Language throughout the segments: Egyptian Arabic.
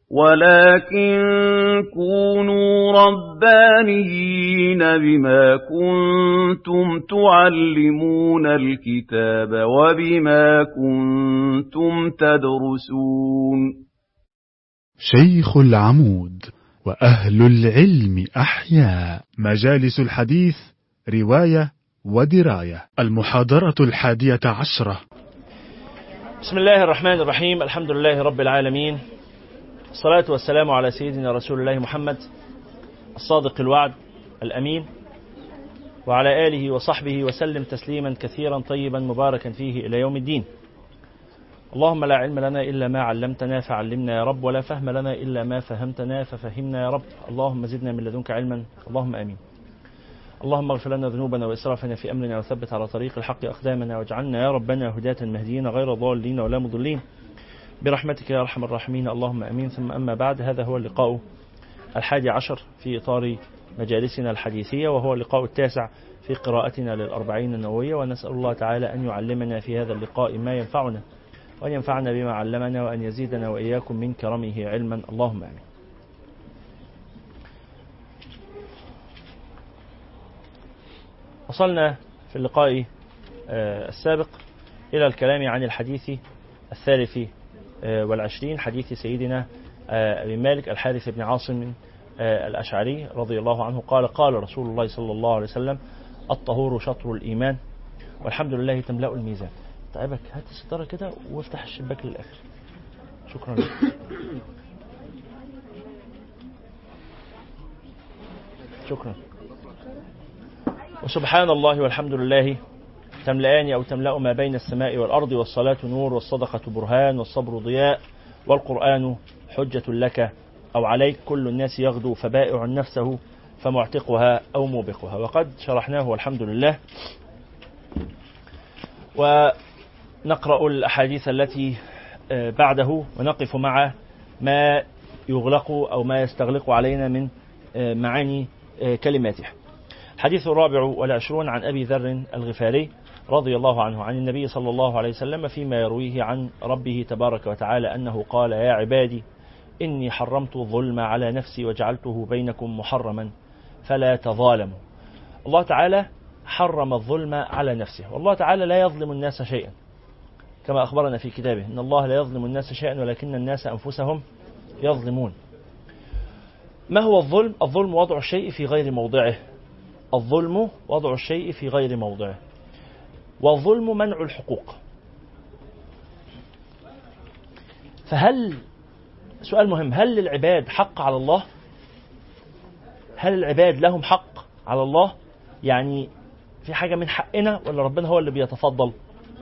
ولكن كونوا ربانيين بما كنتم تعلمون الكتاب وبما كنتم تدرسون شيخ العمود وأهل العلم أحياء مجالس الحديث رواية ودراية المحاضرة الحادية عشرة بسم الله الرحمن الرحيم الحمد لله رب العالمين الصلاة والسلام على سيدنا رسول الله محمد الصادق الوعد الأمين وعلى آله وصحبه وسلم تسليما كثيرا طيبا مباركا فيه إلى يوم الدين اللهم لا علم لنا إلا ما علمتنا فعلمنا يا رب ولا فهم لنا إلا ما فهمتنا ففهمنا يا رب اللهم زدنا من لدنك علما اللهم آمين اللهم اغفر لنا ذنوبنا وإسرافنا في أمرنا وثبت على طريق الحق أقدامنا واجعلنا يا ربنا هداة مهديين غير ضالين ولا مضلين برحمتك يا أرحم الراحمين اللهم أمين ثم أما بعد هذا هو اللقاء الحادي عشر في إطار مجالسنا الحديثية وهو اللقاء التاسع في قراءتنا للأربعين النووية ونسأل الله تعالى أن يعلمنا في هذا اللقاء ما ينفعنا وأن ينفعنا بما علمنا وأن يزيدنا وإياكم من كرمه علما اللهم آمين وصلنا في اللقاء السابق إلى الكلام عن الحديث الثالث والعشرين حديث سيدنا أبي مالك الحارث بن عاصم الأشعري رضي الله عنه قال قال رسول الله صلى الله عليه وسلم الطهور شطر الإيمان والحمد لله تملأ الميزان تعبك هات الستارة كده وافتح الشباك للآخر شكرا لك شكرا وسبحان الله والحمد لله تملأان أو تملأ ما بين السماء والأرض والصلاة نور والصدقة برهان والصبر ضياء والقرآن حجة لك أو عليك كل الناس يغدو فبائع نفسه فمعتقها أو موبقها وقد شرحناه والحمد لله ونقرأ الأحاديث التي بعده ونقف مع ما يغلق أو ما يستغلق علينا من معاني كلماته الحديث الرابع والعشرون عن أبي ذر الغفاري رضي الله عنه عن النبي صلى الله عليه وسلم فيما يرويه عن ربه تبارك وتعالى أنه قال يا عبادي إني حرمت الظلم على نفسي وجعلته بينكم محرما فلا تظالموا الله تعالى حرم الظلم على نفسه والله تعالى لا يظلم الناس شيئا كما أخبرنا في كتابه إن الله لا يظلم الناس شيئا ولكن الناس أنفسهم يظلمون ما هو الظلم؟ الظلم وضع الشيء في غير موضعه الظلم وضع الشيء في غير موضعه والظلم منع الحقوق فهل سؤال مهم هل للعباد حق على الله هل العباد لهم حق على الله يعني في حاجة من حقنا ولا ربنا هو اللي بيتفضل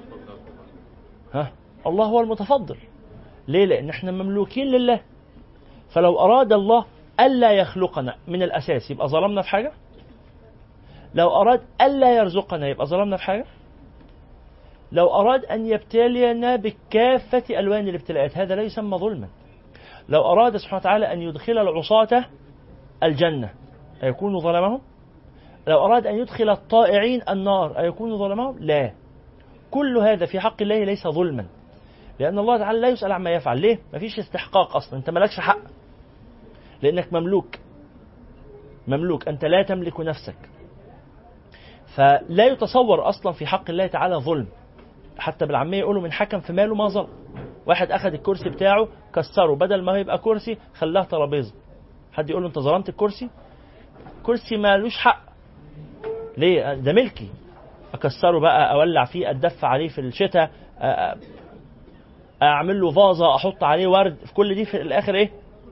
ها الله هو المتفضل ليه لأن احنا مملوكين لله فلو أراد الله ألا يخلقنا من الأساس يبقى ظلمنا في حاجة لو أراد ألا يرزقنا يبقى ظلمنا في حاجة لو أراد أن يبتلينا بكافة ألوان الابتلاءات هذا لا يسمى ظلما لو أراد سبحانه وتعالى أن يدخل العصاة الجنة أيكون ظلمهم لو أراد أن يدخل الطائعين النار أيكون ظلمهم لا كل هذا في حق الله ليس ظلما لأن الله تعالى لا يسأل عما يفعل ليه مفيش استحقاق أصلا أنت مالكش حق لأنك مملوك مملوك أنت لا تملك نفسك فلا يتصور أصلا في حق الله تعالى ظلم حتى بالعامية يقولوا من حكم في ماله ما ظلم واحد أخذ الكرسي بتاعه كسره بدل ما يبقى كرسي خلاه ترابيزة حد يقول له أنت ظلمت الكرسي كرسي مالوش حق ليه ده ملكي أكسره بقى أولع فيه أتدفى عليه في الشتاء أعمل له فازة أحط عليه ورد في كل دي في الآخر إيه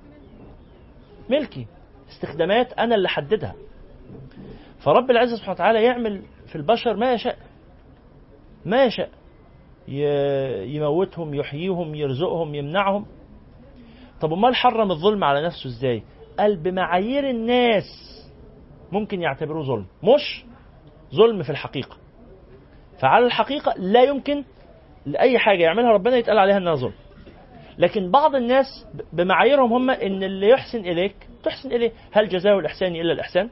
ملكي استخدامات أنا اللي حددها فرب العزة سبحانه وتعالى يعمل في البشر ما يشاء ما يشاء يموتهم يحييهم يرزقهم يمنعهم طب امال حرم الظلم على نفسه ازاي قال بمعايير الناس ممكن يعتبروه ظلم مش ظلم في الحقيقة فعلى الحقيقة لا يمكن لأي حاجة يعملها ربنا يتقال عليها انها ظلم لكن بعض الناس بمعاييرهم هم ان اللي يحسن اليك تحسن اليه هل جزاء الاحسان الا الاحسان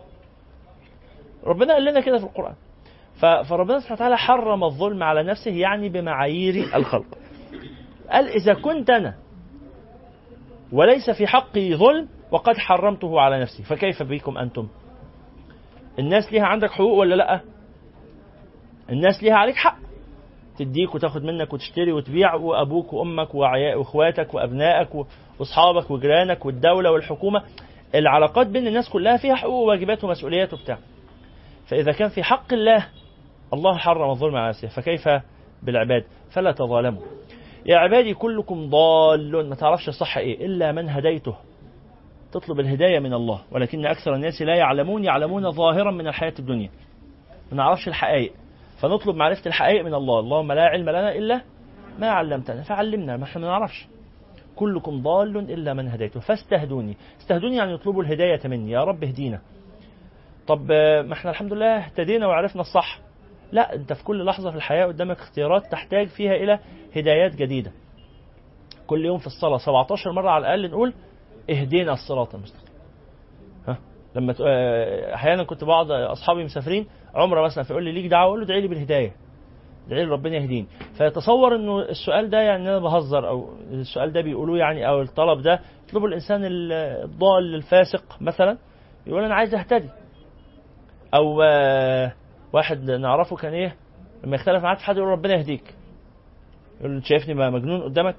ربنا قال لنا كده في القران فربنا سبحانه وتعالى حرم الظلم على نفسه يعني بمعايير الخلق قال اذا كنت انا وليس في حقي ظلم وقد حرمته على نفسي فكيف بكم أنتم الناس ليها عندك حقوق ولا لأ الناس ليها عليك حق تديك وتاخد منك وتشتري وتبيع وابوك وامك واخواتك وابنائك واصحابك وجيرانك والدوله والحكومه العلاقات بين الناس كلها فيها حقوق وواجبات ومسؤوليات وبتاع فاذا كان في حق الله الله حرم الظلم على نفسه فكيف بالعباد فلا تظالموا يا عبادي كلكم ضال ما تعرفش الصح ايه الا من هديته تطلب الهدايه من الله ولكن اكثر الناس لا يعلمون يعلمون ظاهرا من الحياه الدنيا ما نعرفش الحقائق فنطلب معرفة الحقائق من الله اللهم لا علم لنا إلا ما علمتنا فعلمنا ما احنا ما نعرفش كلكم ضال إلا من هديته فاستهدوني استهدوني يعني يطلبوا الهداية مني يا رب اهدينا طب ما احنا الحمد لله اهتدينا وعرفنا الصح لا انت في كل لحظة في الحياة قدامك اختيارات تحتاج فيها إلى هدايات جديدة كل يوم في الصلاة 17 مرة على الأقل نقول اهدينا الصراط المستقيم ها لما احيانا كنت بعض اصحابي مسافرين عمره مثلا فيقول لي ليك دعوه اقول له ادعي لي بالهدايه ادعي لي ربنا يهديني فيتصور انه السؤال ده يعني انا بهزر او السؤال ده بيقولوه يعني او الطلب ده يطلبه الانسان الضال الفاسق مثلا يقول انا عايز اهتدي او واحد نعرفه كان ايه لما يختلف معاك في حد يقول ربنا يهديك يقول له شايفني مجنون قدامك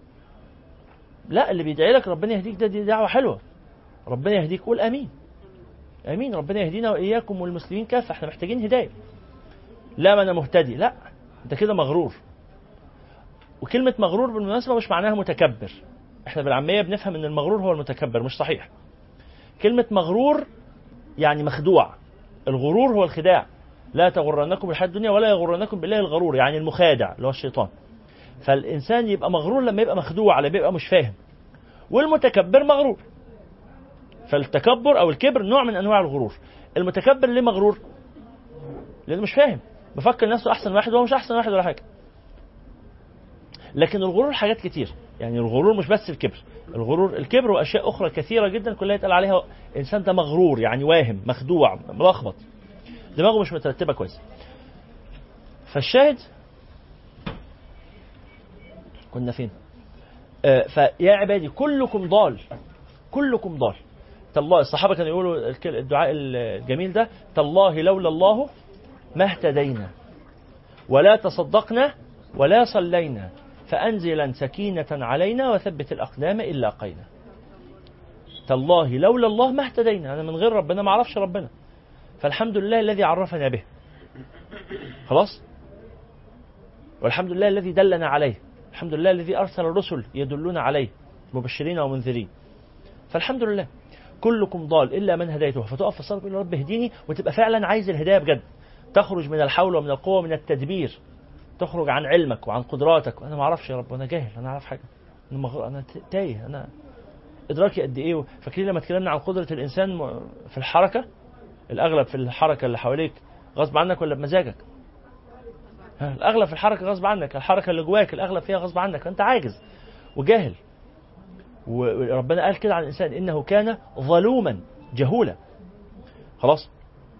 لا اللي بيدعي لك ربنا يهديك ده دي دعوه حلوه ربنا يهديك قول امين امين ربنا يهدينا واياكم والمسلمين كافه احنا محتاجين هدايه لا ما انا مهتدي لا انت كده مغرور وكلمه مغرور بالمناسبه مش معناها متكبر احنا بالعاميه بنفهم ان المغرور هو المتكبر مش صحيح كلمه مغرور يعني مخدوع الغرور هو الخداع لا تغرنكم الحياه الدنيا ولا يغرنكم بالله الغرور يعني المخادع اللي هو الشيطان فالانسان يبقى مغرور لما يبقى مخدوع لما يبقى مش فاهم والمتكبر مغرور فالتكبر او الكبر نوع من انواع الغرور المتكبر ليه مغرور لانه مش فاهم بفكر نفسه احسن واحد وهو مش احسن واحد ولا حاجه لكن الغرور حاجات كتير يعني الغرور مش بس الكبر الغرور الكبر واشياء اخرى كثيره جدا كلها يتقال عليها انسان ده مغرور يعني واهم مخدوع ملخبط دماغه مش مترتبه كويس فالشاهد كنا فين آه فيا عبادي كلكم ضال كلكم ضال تالله الصحابة كانوا يقولوا الدعاء الجميل ده تالله لولا الله ما اهتدينا ولا تصدقنا ولا صلينا فأنزلا سكينة علينا وثبت الأقدام إلا قينا تالله لولا الله ما اهتدينا أنا من غير ربنا ما أعرفش ربنا فالحمد لله الذي عرفنا به خلاص والحمد لله الذي دلنا عليه الحمد لله الذي أرسل الرسل يدلون عليه مبشرين ومنذرين فالحمد لله كلكم ضال الا من هديته فتقف في الصلاه تقول يا رب اهديني وتبقى فعلا عايز الهدايه بجد تخرج من الحول ومن القوه ومن التدبير تخرج عن علمك وعن قدراتك وانا ما اعرفش يا رب انا جاهل انا اعرف حاجه انا مغر... انا تايه انا ادراكي قد ايه فاكرين لما اتكلمنا عن قدره الانسان في الحركه الاغلب في الحركه اللي حواليك غصب عنك ولا بمزاجك الاغلب في الحركه غصب عنك الحركه اللي جواك الاغلب فيها غصب عنك فانت عاجز وجاهل وربنا قال كده عن الانسان انه كان ظلوما جهولا خلاص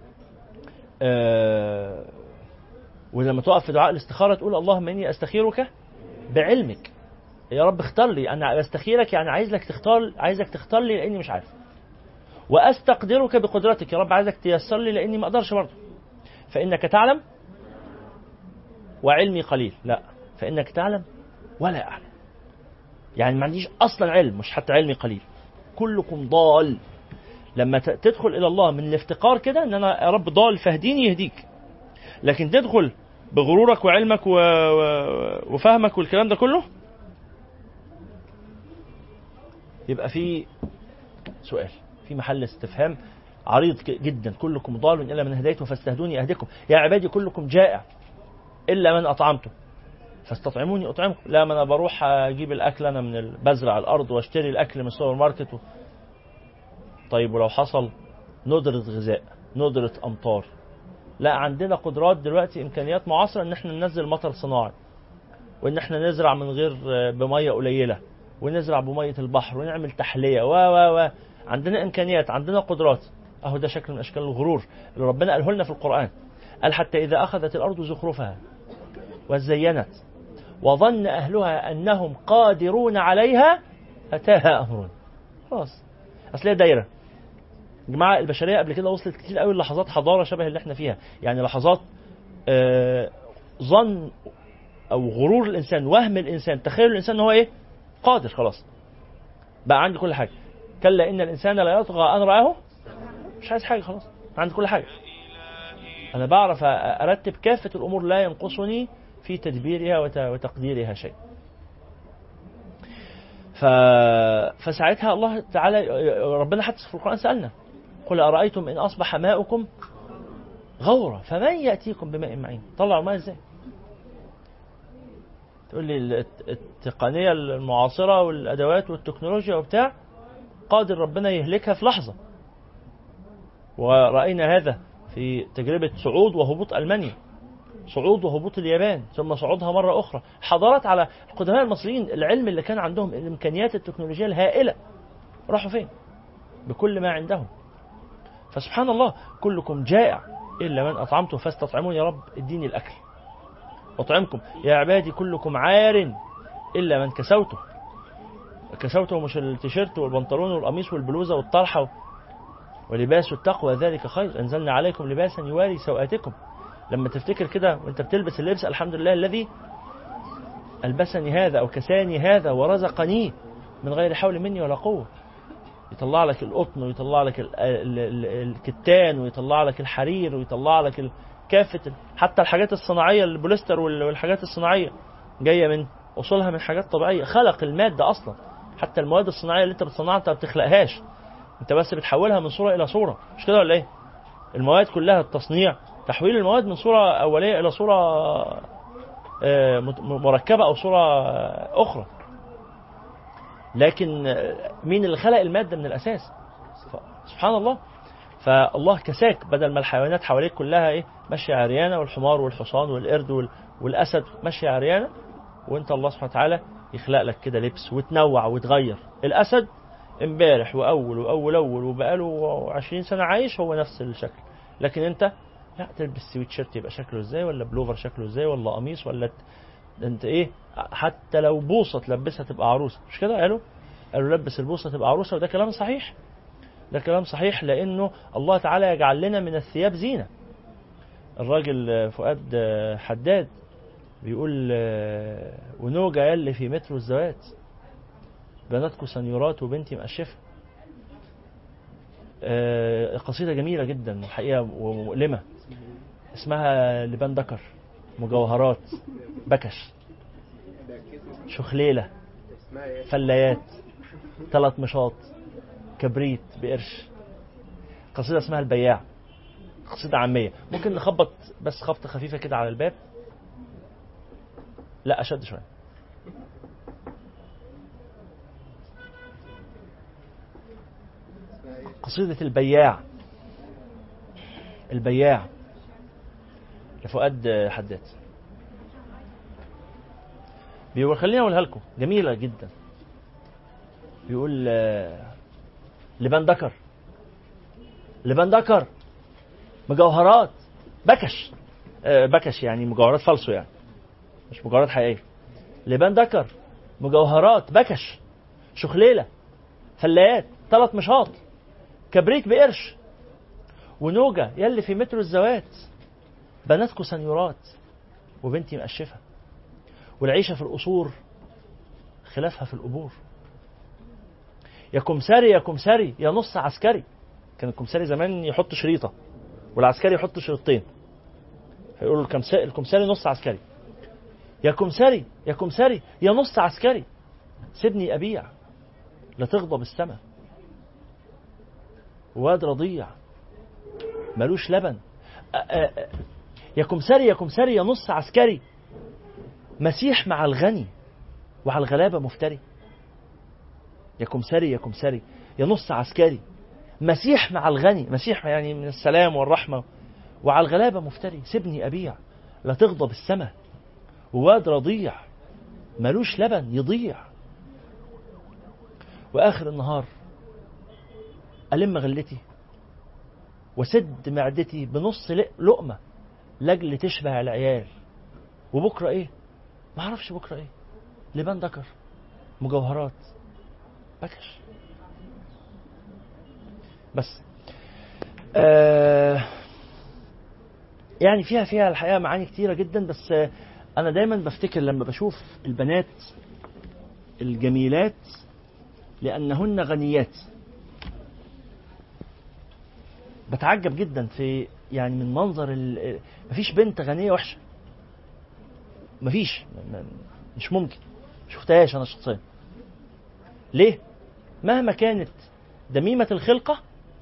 آه ولما تقف في دعاء الاستخاره تقول اللهم اني استخيرك بعلمك يا رب اختار لي انا بستخيرك يعني عايز لك تختار عايزك تختار لي لاني مش عارف واستقدرك بقدرتك يا رب عايزك تيسر لي لاني ما اقدرش برضه فانك تعلم وعلمي قليل لا فانك تعلم ولا اعلم يعني ما عنديش اصلا علم مش حتى علمي قليل كلكم ضال لما تدخل الى الله من الافتقار كده ان انا يا رب ضال فاهديني يهديك لكن تدخل بغرورك وعلمك و... وفهمك والكلام ده كله يبقى في سؤال في محل استفهام عريض جدا كلكم ضال الا من هديته فاستهدوني اهدكم يا عبادي كلكم جائع الا من اطعمته فاستطعموني اطعمكم لا ما انا بروح اجيب الاكل انا من بزرع الارض واشتري الاكل من السوبر ماركت و... طيب ولو حصل ندرة غذاء ندرة امطار لا عندنا قدرات دلوقتي امكانيات معاصره ان احنا ننزل مطر صناعي وان احنا نزرع من غير بميه قليله ونزرع بميه البحر ونعمل تحليه و و و عندنا امكانيات عندنا قدرات اهو ده شكل من اشكال الغرور اللي ربنا قاله لنا في القران قال حتى اذا اخذت الارض زخرفها وزينت وظن اهلها انهم قادرون عليها أتاها أمرنا خلاص أصل هي دايرة يا جماعة البشرية قبل كده وصلت كتير قوي لحظات حضارة شبه اللي احنا فيها يعني لحظات آه، ظن أو غرور الإنسان وهم الإنسان تخيل الإنسان إن هو إيه قادر خلاص بقى عندي كل حاجة كلا إن الإنسان لا يطغى أن رآه مش عايز حاجة خلاص عندي كل حاجة أنا بعرف أرتب كافة الأمور لا ينقصني في تدبيرها وت- وتقديرها شيء ف... فساعتها الله تعالى ربنا حتى في القرآن سألنا قل أرأيتم إن أصبح ماؤكم غورا فمن يأتيكم بماء معين طلعوا ماء إزاي تقول لي الت- التقنية المعاصرة والأدوات والتكنولوجيا وبتاع قادر ربنا يهلكها في لحظة ورأينا هذا في تجربة صعود وهبوط ألمانيا صعود وهبوط اليابان ثم صعودها مرة أخرى حضارات على القدماء المصريين العلم اللي كان عندهم الإمكانيات التكنولوجية الهائلة راحوا فين بكل ما عندهم فسبحان الله كلكم جائع إلا من أطعمته فاستطعمون يا رب اديني الأكل أطعمكم يا عبادي كلكم عار إلا من كسوته كسوته مش التيشيرت والبنطلون والقميص والبلوزة والطرحة ولباس التقوى ذلك خير أنزلنا عليكم لباسا يواري سوآتكم لما تفتكر كده وانت بتلبس اللبس الحمد لله الذي ألبسني هذا أو كساني هذا ورزقني من غير حول مني ولا قوة يطلع لك القطن ويطلع لك ال- ال- ال- الكتان ويطلع لك الحرير ويطلع لك ال- كافة ال- حتى الحاجات الصناعية البوليستر وال- والحاجات الصناعية جاية من أصولها من حاجات طبيعية خلق المادة أصلا حتى المواد الصناعية اللي أنت بتصنعها أنت ما بتخلقهاش أنت بس بتحولها من صورة إلى صورة مش كده ولا إيه؟ المواد كلها التصنيع تحويل المواد من صورة أولية إلى صورة آه، مت- مركبة أو صورة آه، أخرى لكن آه، مين اللي خلق المادة من الأساس ف- سبحان الله فالله كساك بدل ما الحيوانات حواليك كلها ايه ماشيه عريانه والحمار والحصان والقرد وال- والاسد ماشيه عريانه وانت الله سبحانه وتعالى يخلق لك كده لبس وتنوع وتغير الاسد امبارح واول واول اول وبقاله 20 سنه عايش هو نفس الشكل لكن انت لا تلبس سويت شيرت يبقى شكله ازاي ولا بلوفر شكله ازاي ولا قميص ولا ت- ده انت ايه حتى لو بوصه تلبسها تبقى عروسه مش كده قالوا قالوا لبس البوصه تبقى عروسه وده كلام صحيح ده كلام صحيح لانه الله تعالى يجعل لنا من الثياب زينه الراجل آه، فؤاد آه، حداد بيقول آه، ونوجة يلي في مترو الزوات بناتكم سنيورات وبنتي مقشفة آه، قصيدة جميلة جدا الحقيقة ومؤلمة اسمها لبان دكر مجوهرات بكش شخليلة فلايات ثلاث مشاط كبريت بقرش قصيدة اسمها البياع قصيدة عامية ممكن نخبط بس خبطة خفيفة كده على الباب لا أشد شوية قصيدة البياع البياع لفؤاد حداد بيقول خليني اقولها لكم جميلة جدا بيقول آه، لبان دكر لبان دكر مجوهرات بكش آه، بكش يعني مجوهرات فالصو يعني مش مجوهرات حقيقية لبان دكر مجوهرات بكش شخليلة فلايات ثلاث مشاط كبريت بقرش ونوجة يلي في مترو الزوات بناتكو سنيورات وبنتي مقشفة والعيشة في القصور خلافها في القبور يا كمساري يا كمساري يا نص عسكري كان الكمساري زمان يحط شريطة والعسكري يحط شريطتين هيقولوا الكمساري, الكمساري نص عسكري يا كمساري يا كمساري يا نص عسكري سيبني أبيع لا تغضب السما واد رضيع ملوش لبن أ- أ- أ- يا كمساري يا كمساري يا نص عسكري مسيح مع الغني وعلى الغلابة مفتري يا كمساري يا كمساري يا نص عسكري مسيح مع الغني مسيح يعني من السلام والرحمة وعلى الغلابة مفتري سيبني أبيع لا تغضب السما وواد رضيع ملوش لبن يضيع وآخر النهار ألم غلتي وسد معدتي بنص لق- لقمة لاجل تشبع العيال وبكرة إيه؟ ما أعرفش بكرة إيه لبان دكر مجوهرات بكش بس آه يعني فيها فيها الحقيقه معاني كتيره جدا بس آه انا دايما بفتكر لما بشوف البنات الجميلات لانهن غنيات بتعجب جدا في يعني من منظر ال- مفيش بنت غنيه وحشه مفيش م- م- مش ممكن شفتهاش انا شخصيا ليه مهما كانت دميمه الخلقه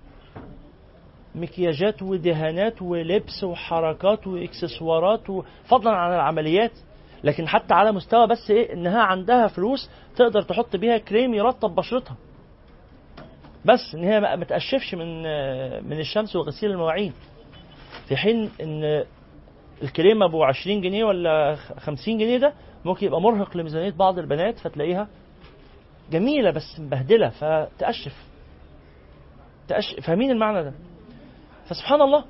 مكياجات ودهانات ولبس وحركات واكسسوارات فضلا عن العمليات لكن حتى على مستوى بس ايه انها عندها فلوس تقدر تحط بيها كريم يرطب بشرتها بس ان هي ما ما تقشفش من من الشمس وغسيل المواعين في حين ان الكريم ابو 20 جنيه ولا 50 جنيه ده ممكن يبقى مرهق لميزانيه بعض البنات فتلاقيها جميله بس مبهدله فتقشف تقشف فاهمين المعنى ده فسبحان الله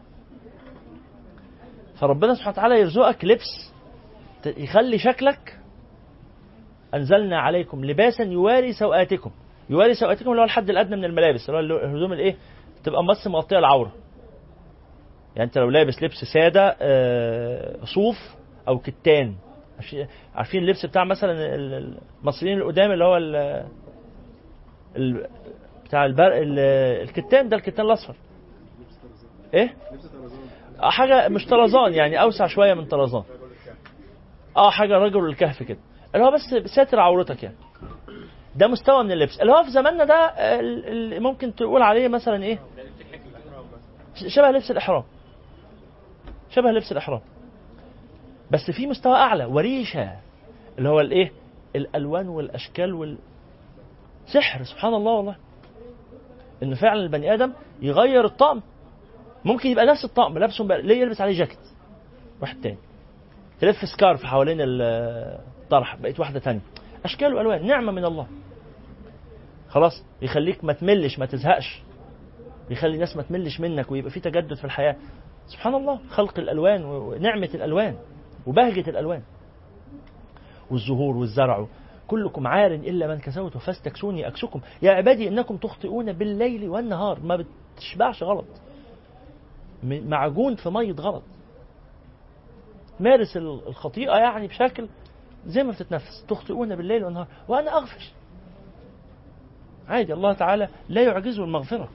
فربنا سبحانه وتعالى يرزقك لبس ت- يخلي شكلك انزلنا عليكم لباسا يواري سوآتكم يواري سوآتكم اللي هو الحد الادنى من الملابس اللي هو الهدوم الايه تبقى بس مغطيه العوره يعني انت لو لابس لبس ساده آه، صوف او كتان عارفين- عارفين اللبس بتاع مثلا ال- المصريين القدام اللي هو ال ال- بتاع البر... ال- الكتان ده الكتان الاصفر ايه آه، حاجه مش طرزان يعني اوسع شويه من طرزان اه حاجه رجل الكهف كده اللي هو بس ساتر عورتك يعني ده مستوى من اللبس اللي هو في زماننا ده آه، ال- ال- ممكن تقول عليه مثلا ايه ش- شبه لبس الاحرام شبه لبس الاحرام بس في مستوى اعلى وريشه اللي هو الايه الالوان والاشكال وال سحر سبحان الله والله ان فعلا البني ادم يغير الطقم ممكن يبقى نفس الطقم لابسه بقى- ليه يلبس عليه جاكيت واحد تاني تلف سكارف حوالين ال- الطرح بقيت واحده تانية اشكال والوان نعمه من الله خلاص يخليك ما تملش ما تزهقش يخلي الناس ما تملش منك ويبقى في تجدد في الحياه سبحان الله خلق الالوان ونعمه الالوان وبهجه الالوان والزهور والزرع كلكم عار الا من كسوت فاستكسوني اكسكم يا عبادي انكم تخطئون بالليل والنهار ما بتشبعش غلط م- معجون في ميه غلط مارس ال- الخطيئه يعني بشكل زي ما بتتنفس تخطئون بالليل والنهار وانا اغفر عادي الله تعالى لا يعجزه المغفره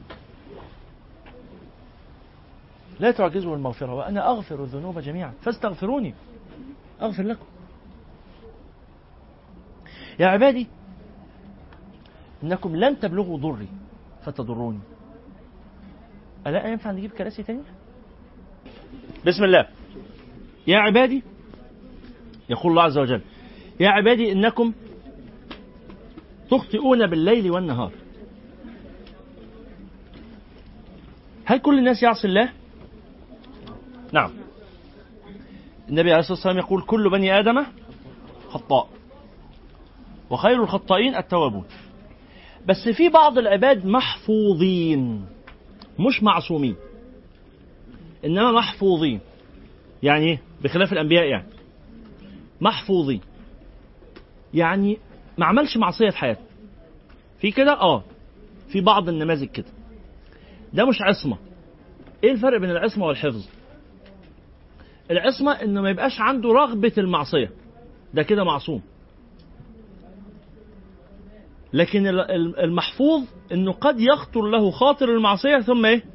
لا تعجزه المغفره وانا اغفر الذنوب جميعا فاستغفروني اغفر لكم يا عبادي انكم لن تبلغوا ضري فتضروني الا ينفع نجيب كراسي تاني بسم الله يا عبادي يقول الله عز وجل يا عبادي انكم تخطئون بالليل والنهار هل كل الناس يعصي الله نعم النبي عليه الصلاه والسلام يقول كل بني ادم خطاء وخير الخطائين التوابون بس في بعض العباد محفوظين مش معصومين انما محفوظين يعني ايه بخلاف الانبياء يعني محفوظين يعني ما عملش معصيه في حياته في كده اه في بعض النماذج كده ده مش عصمه ايه الفرق بين العصمه والحفظ العصمه انه ما يبقاش عنده رغبه المعصيه ده كده معصوم لكن ال- ال- المحفوظ انه قد يخطر له خاطر المعصيه ثم ايه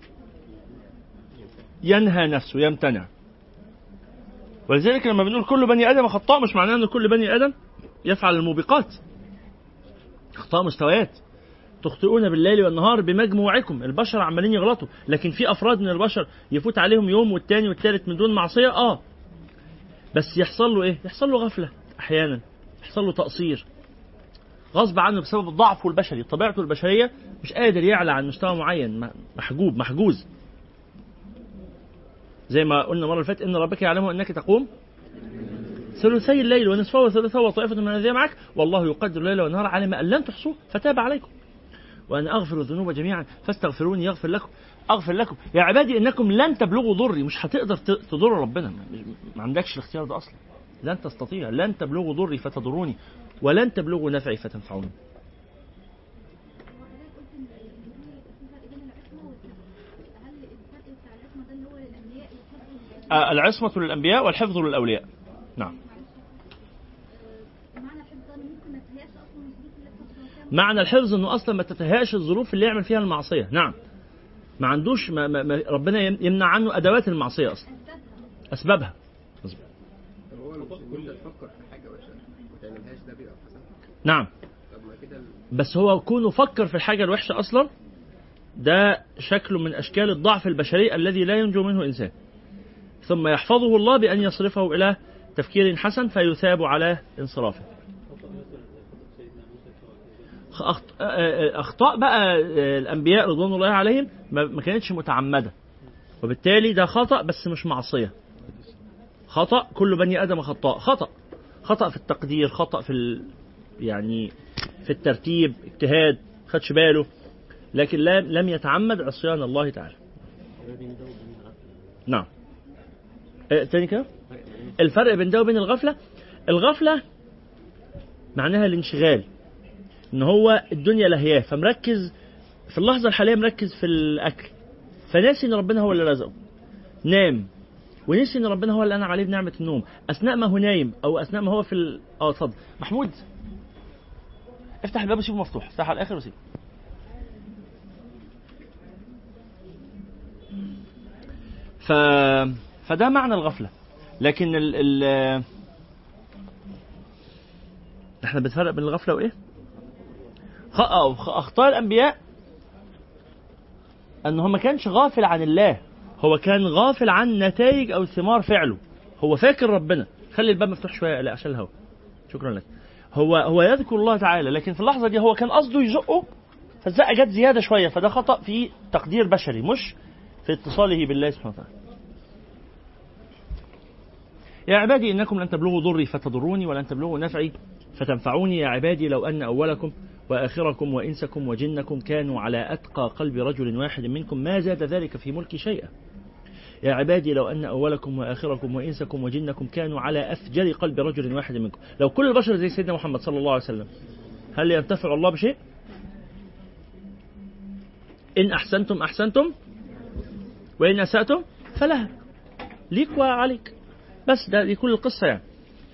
ينهى نفسه يمتنع ولذلك لما بنقول كل بني ادم خطاء مش معناه ان كل بني ادم يفعل الموبقات اخطاء مستويات تخطئون بالليل والنهار بمجموعكم البشر عمالين يغلطوا لكن في افراد من البشر يفوت عليهم يوم والتاني والتالت من دون معصيه اه بس يحصل له ايه يحصل له غفله احيانا يحصل له تقصير غصب عنه بسبب ضعفه البشري طبيعته البشريه مش قادر يعلى عن مستوى معين م- محجوب محجوز زي ما قلنا المره اللي فاتت ان ربك يعلم انك تقوم ثلثي الليل ونصفه وثلثه وطائفه من الذين معك والله يقدر الليل والنهار علم ان لن تحصوه فتاب عليكم وانا اغفر الذنوب جميعا فاستغفروني يغفر لكم اغفر لكم يا عبادي انكم لن تبلغوا ضري مش هتقدر ت- تضر ربنا ما- ما عندكش الاختيار ده اصلا لن تستطيع لن تبلغوا ضري فتضروني ولن تبلغوا نفعي فتنفعوني آه، العصمة للأنبياء والحفظ للأولياء نعم معنى الحفظ ده إن ممكن ما تهيأش اصلا الظروف اللي بتحصل فيها معنى الحفظ انه اصلا ما تتهيأش الظروف اللي يعمل فيها المعصيه نعم ما عندوش ما ما ما ربنا يم- يمنع عنه ادوات المعصيه اصلا اسبابها هو لو انت تفكر في حاجه وحشه ما تعملهاش ده بيبقى حسن نعم طب ما كده ال- بس هو كونه فكر في الحاجه الوحشه اصلا ده شكل من اشكال الضعف البشري الذي لا ينجو منه انسان ثم يحفظه الله بان يصرفه الى تفكير حسن فيثاب على انصرافه أخط- آه، آه، اخطاء بقى آه، الانبياء رضوان الله عليهم ما ما كانتش متعمده وبالتالي ده خطا بس مش معصيه خطا كل بني ادم خطاء خطا خطا في التقدير خطا في ال... يعني في الترتيب اجتهاد خدش باله لكن لا لم يتعمد عصيان الله تعالى نعم إيه تاني كده الفرق بين ده وبين الغفلة الغفلة معناها الانشغال ان هو الدنيا لهياه فمركز في اللحظة الحالية مركز في الأكل فناسي ان ربنا هو اللي رزقه نام ونسي ان ربنا هو اللي انعم عليه بنعمة النوم اثناء ما هو نايم او اثناء ما هو في ال... اه اتفضل محمود افتح الباب وسيبه مفتوح افتح على الاخر وسيبه ف... فده معنى الغفلة لكن ال... ال... احنا بنفرق بين الغفلة وايه؟ خ... أو خ- اخطاء الانبياء ان هو ما كانش غافل عن الله هو كان غافل عن نتائج او ثمار فعله هو فاكر ربنا خلي الباب مفتوح شويه لا عشان الهواء شكرا لك هو هو يذكر الله تعالى لكن في اللحظه دي هو كان قصده يزقه فالزقه جت زياده شويه فده خطا في تقدير بشري مش في اتصاله بالله سبحانه وتعالى يا عبادي انكم لن تبلغوا ضري فتضروني ولن تبلغوا نفعي فتنفعوني يا عبادي لو ان اولكم واخركم وانسكم وجنكم كانوا على اتقى قلب رجل واحد منكم ما زاد ذلك في ملكي شيئا يا عبادي لو أن أولكم وآخركم وإنسكم وجنكم كانوا على أفجر قلب رجل واحد منكم لو كل البشر زي سيدنا محمد صلى الله عليه وسلم هل ينتفع الله بشيء إن أحسنتم أحسنتم وإن أسأتم فلها ليك وعليك بس ده دي كل القصة يعني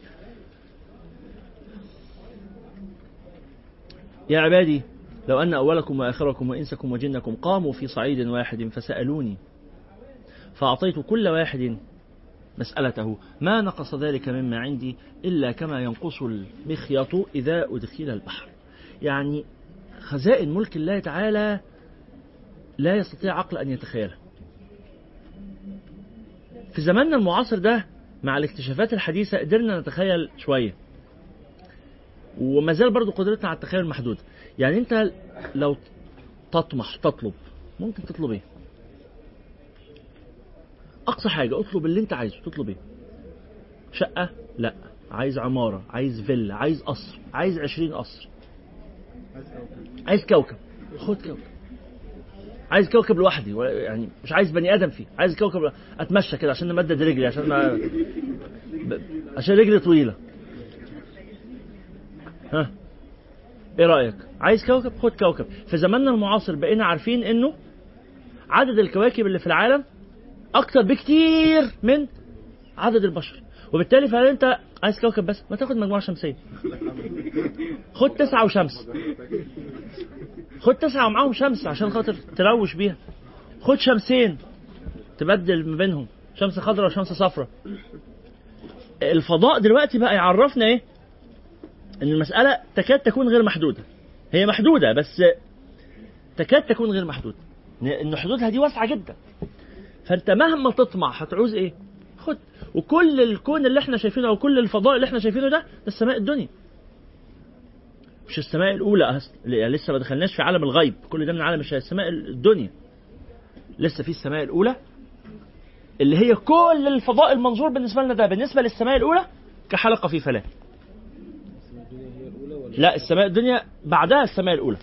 يا عبادي لو أن أولكم وآخركم وإنسكم وجنكم قاموا في صعيد واحد فسألوني فأعطيت كل واحد مسألته ما نقص ذلك مما عندي إلا كما ينقص المخيط إذا أدخل البحر يعني خزائن ملك الله تعالى لا يستطيع عقل أن يتخيلها في زماننا المعاصر ده مع الاكتشافات الحديثة قدرنا نتخيل شوية وما زال برضو قدرتنا على التخيل محدودة يعني انت لو تطمح تطلب ممكن تطلب ايه اقصى حاجه اطلب اللي انت عايزه تطلب ايه شقه لا عايز عماره عايز فيلا عايز قصر عايز عشرين قصر عايز كوكب خد كوكب عايز كوكب لوحدي ولا- يعني مش عايز بني ادم فيه عايز كوكب لوحدي. اتمشى كده عشان امدد رجلي عشان ما ب... عشان رجلي طويله ها ايه رايك عايز كوكب خد كوكب في زماننا المعاصر بقينا عارفين انه عدد الكواكب اللي في العالم اكتر بكتير من عدد البشر وبالتالي فهل انت عايز كوكب بس ما تاخد مجموعه شمسيه خد تسعه وشمس خد تسعه ومعاهم شمس عشان خاطر تروش بيها خد شمسين تبدل ما بينهم شمس خضراء وشمس صفراء الفضاء دلوقتي بقى يعرفنا ايه ان المساله تكاد تكون غير محدوده هي محدوده بس تكاد تكون غير محدوده ان حدودها دي واسعه جدا فانت مهما تطمع هتعوز ايه خد وكل الكون اللي احنا شايفينه او كل الفضاء اللي احنا شايفينه ده ده السماء الدنيا مش السماء الاولى أصل يعني لسه ما دخلناش في عالم الغيب كل ده من عالم الش- السماء الدنيا لسه في السماء الاولى اللي هي كل الفضاء المنظور بالنسبه لنا ده بالنسبه للسماء الاولى كحلقه في فلاه لا السماء الدنيا بعدها السماء الاولى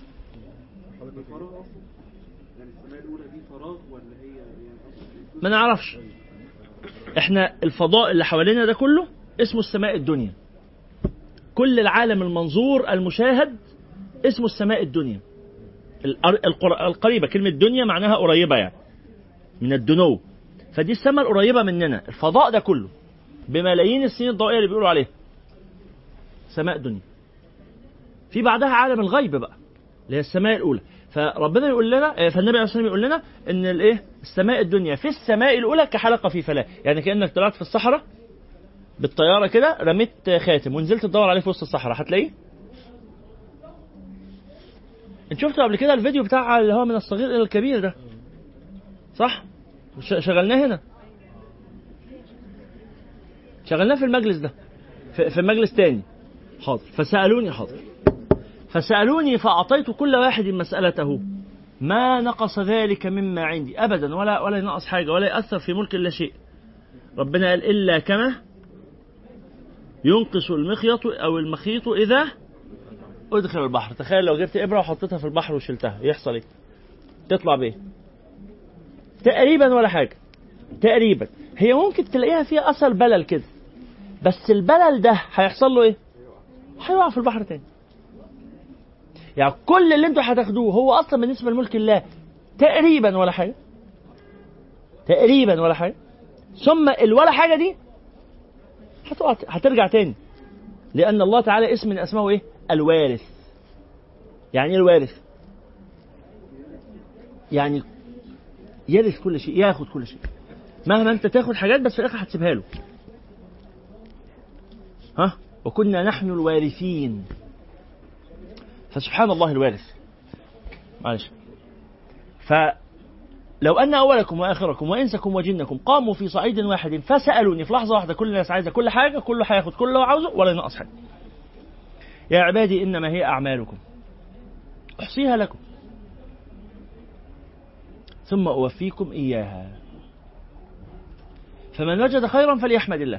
ما نعرفش احنا الفضاء اللي حوالينا ده كله اسمه السماء الدنيا كل العالم المنظور المشاهد اسمه السماء الدنيا الأر- القر- القريبة كلمة دنيا معناها قريبة يعني من الدنو فدي السماء القريبه مننا الفضاء ده كله بملايين السنين الضوئيه اللي بيقولوا عليها سماء دنيا في بعدها عالم الغيب بقى اللي هي السماء الاولى فربنا يقول لنا آه، فالنبي عليه الصلاه والسلام يقول لنا ان الايه السماء الدنيا في السماء الاولى كحلقه في فلاه يعني كانك طلعت في الصحراء بالطياره كده رميت خاتم ونزلت تدور عليه في وسط الصحراء هتلاقيه انت شفتوا قبل كده الفيديو بتاع اللي هو من الصغير الى الكبير ده صح ش- شغلناه هنا شغلناه في المجلس ده في, في مجلس تاني حاضر فسألوني حاضر فسألوني فأعطيت كل واحد مسألته ما نقص ذلك مما عندي أبدا ولا ولا ينقص حاجة ولا يأثر في ملك إلا شيء ربنا قال إلا كما ينقص المخيط أو المخيط إذا أدخل البحر تخيل لو جبت إبرة وحطيتها في البحر وشلتها يحصل إيه تطلع بإيه تقريبا ولا حاجة تقريبا هي ممكن تلاقيها فيها أثر بلل كده بس البلل ده هيحصل له إيه هيقع في البحر تاني يعني كل اللي انتوا هتاخدوه هو اصلا بالنسبه لملك الله تقريبا ولا حاجه تقريبا ولا حاجه ثم الولا حاجه دي هتقع هترجع تاني لان الله تعالى اسم من اسمائه ايه الوارث يعني ايه الوارث يعني يرث كل شيء ياخد كل شيء مهما انت تاخد حاجات بس في الاخر هتسيبها له ها وكنا نحن الوارثين فسبحان الله الوارث معلش فلو أن أولكم وآخركم وإنسكم وجنكم قاموا في صعيد واحد فسألوني في لحظة واحدة كل الناس عايزة كل حاجة كله هياخد كل اللي هو عاوزه ولا ينقص حاجة يا عبادي إنما هي أعمالكم أحصيها لكم ثم أوفيكم إياها فمن وجد خيرا فليحمد الله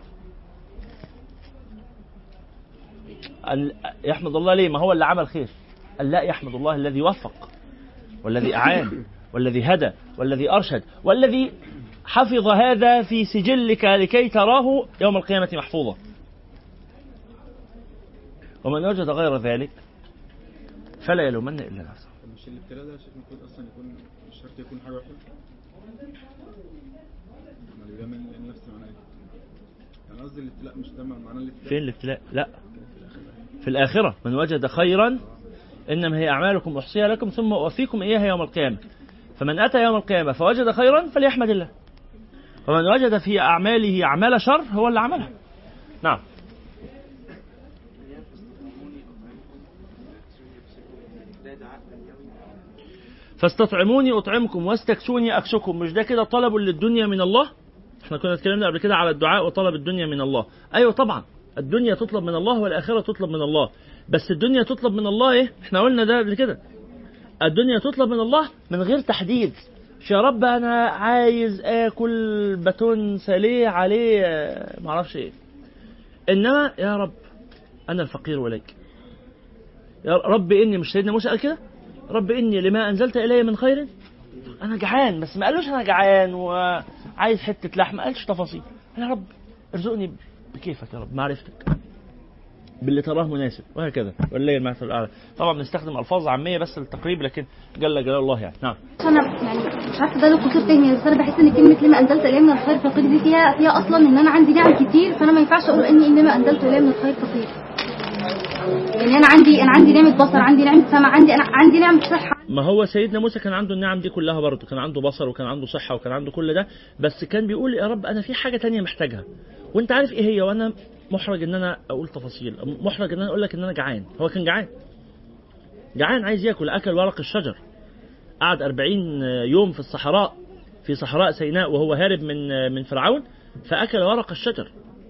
أن يحمد الله ليه ما هو اللي عمل خير قال لا يحمد الله الذي وفق والذي أعان والذي هدى والذي أرشد والذي حفظ هذا في سجلك لكي تراه يوم القيامة محفوظا ومن وجد غير ذلك فلا يلومن إلا نفسه طب مش الابتلاء ده يا شيخ المفروض اصلا يكون مش شرط يكون حاجه وحشه امال يبقى من النفس معناه ايه؟ يعني قصدي الابتلاء مش ده معناه الابتلاء فين الابتلاء لا في الآخرة من وجد خيرا إنما هي أعمالكم أحصيها لكم ثم أوفيكم إياها يوم القيامة فمن أتى يوم القيامة فوجد خيرا فليحمد الله ومن وجد في أعماله أعمال شر هو اللي عملها نعم فاستطعموني أطعمكم واستكسوني أكسكم مش ده كده طلب للدنيا من الله احنا كنا اتكلمنا قبل كده على الدعاء وطلب الدنيا من الله ايوه طبعا الدنيا تطلب من الله والاخره تطلب من الله بس الدنيا تطلب من الله ايه احنا قلنا ده قبل كده الدنيا تطلب من الله من غير تحديد مش يا رب انا عايز اكل باتون ساليه عليه آه، معرفش ايه انما يا رب انا الفقير واليك يا رب اني مش سيدنا موسى قال كده رب اني لما انزلت الي من خير انا جعان بس ما قالوش انا جعان وعايز حته لحمه ما قالش تفاصيل يا رب ارزقني بكيفك يا رب معرفتك باللي تراه مناسب وهكذا والليل المثل الاعلى طبعا بنستخدم الفاظ عاميه بس للتقريب لكن جل جلال الله يعني نعم انا يعني مش عارفه ده له قصور تاني بس انا بحس ان كلمه لما انزلت الي من الخير فقير دي فيها فيها اصلا ان انا عندي نعم كتير فانا ما ينفعش اقول اني انما انزلت الي من الخير فقير يعني انا عندي انا عندي نعمه بصر عندي نعمه سمع عندي انا عندي نعمه صحه ما هو سيدنا موسى كان عنده النعم دي كلها برضه كان عنده بصر وكان عنده صحة وكان عنده كل ده بس كان بيقول يا رب أنا في حاجة تانية محتاجها وأنت عارف إيه هي وأنا محرج إن أنا أقول تفاصيل محرج إن أنا أقول لك إن أنا جعان هو كان جعان جعان عايز ياكل أكل ورق الشجر قعد أربعين يوم في الصحراء في صحراء سيناء وهو هارب من من فرعون فأكل ورق الشجر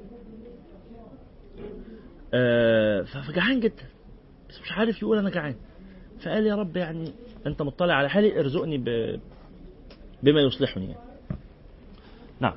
آه، فجعان جدا بس مش عارف يقول أنا جعان فقال يا رب يعني انت مطلع على حالي ارزقني ب... بما يصلحني يعني. نعم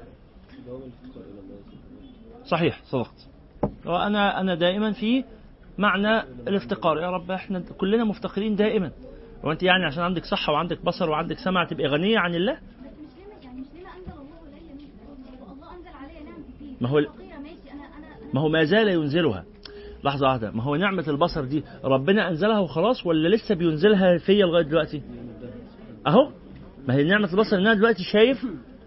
صحيح صدقت وانا انا دائما في معنى الافتقار يا رب احنا كلنا مفتقرين دائما وانت يعني عشان عندك صحه وعندك بصر وعندك سمع تبقى غنيه عن الله بس مش ليه يعني مش ليه انزل الله الي من فضله الله انزل عليا نعم كتير ما هو ال- فقيره ماشي انا انا ما هو ما زال ينزلها لحظة واحدة ما هو نعمة البصر دي ربنا أنزلها وخلاص ولا لسه بينزلها فيا لغاية دلوقتي أهو ما هي نعمة البصر إن أنا دلوقتي شايف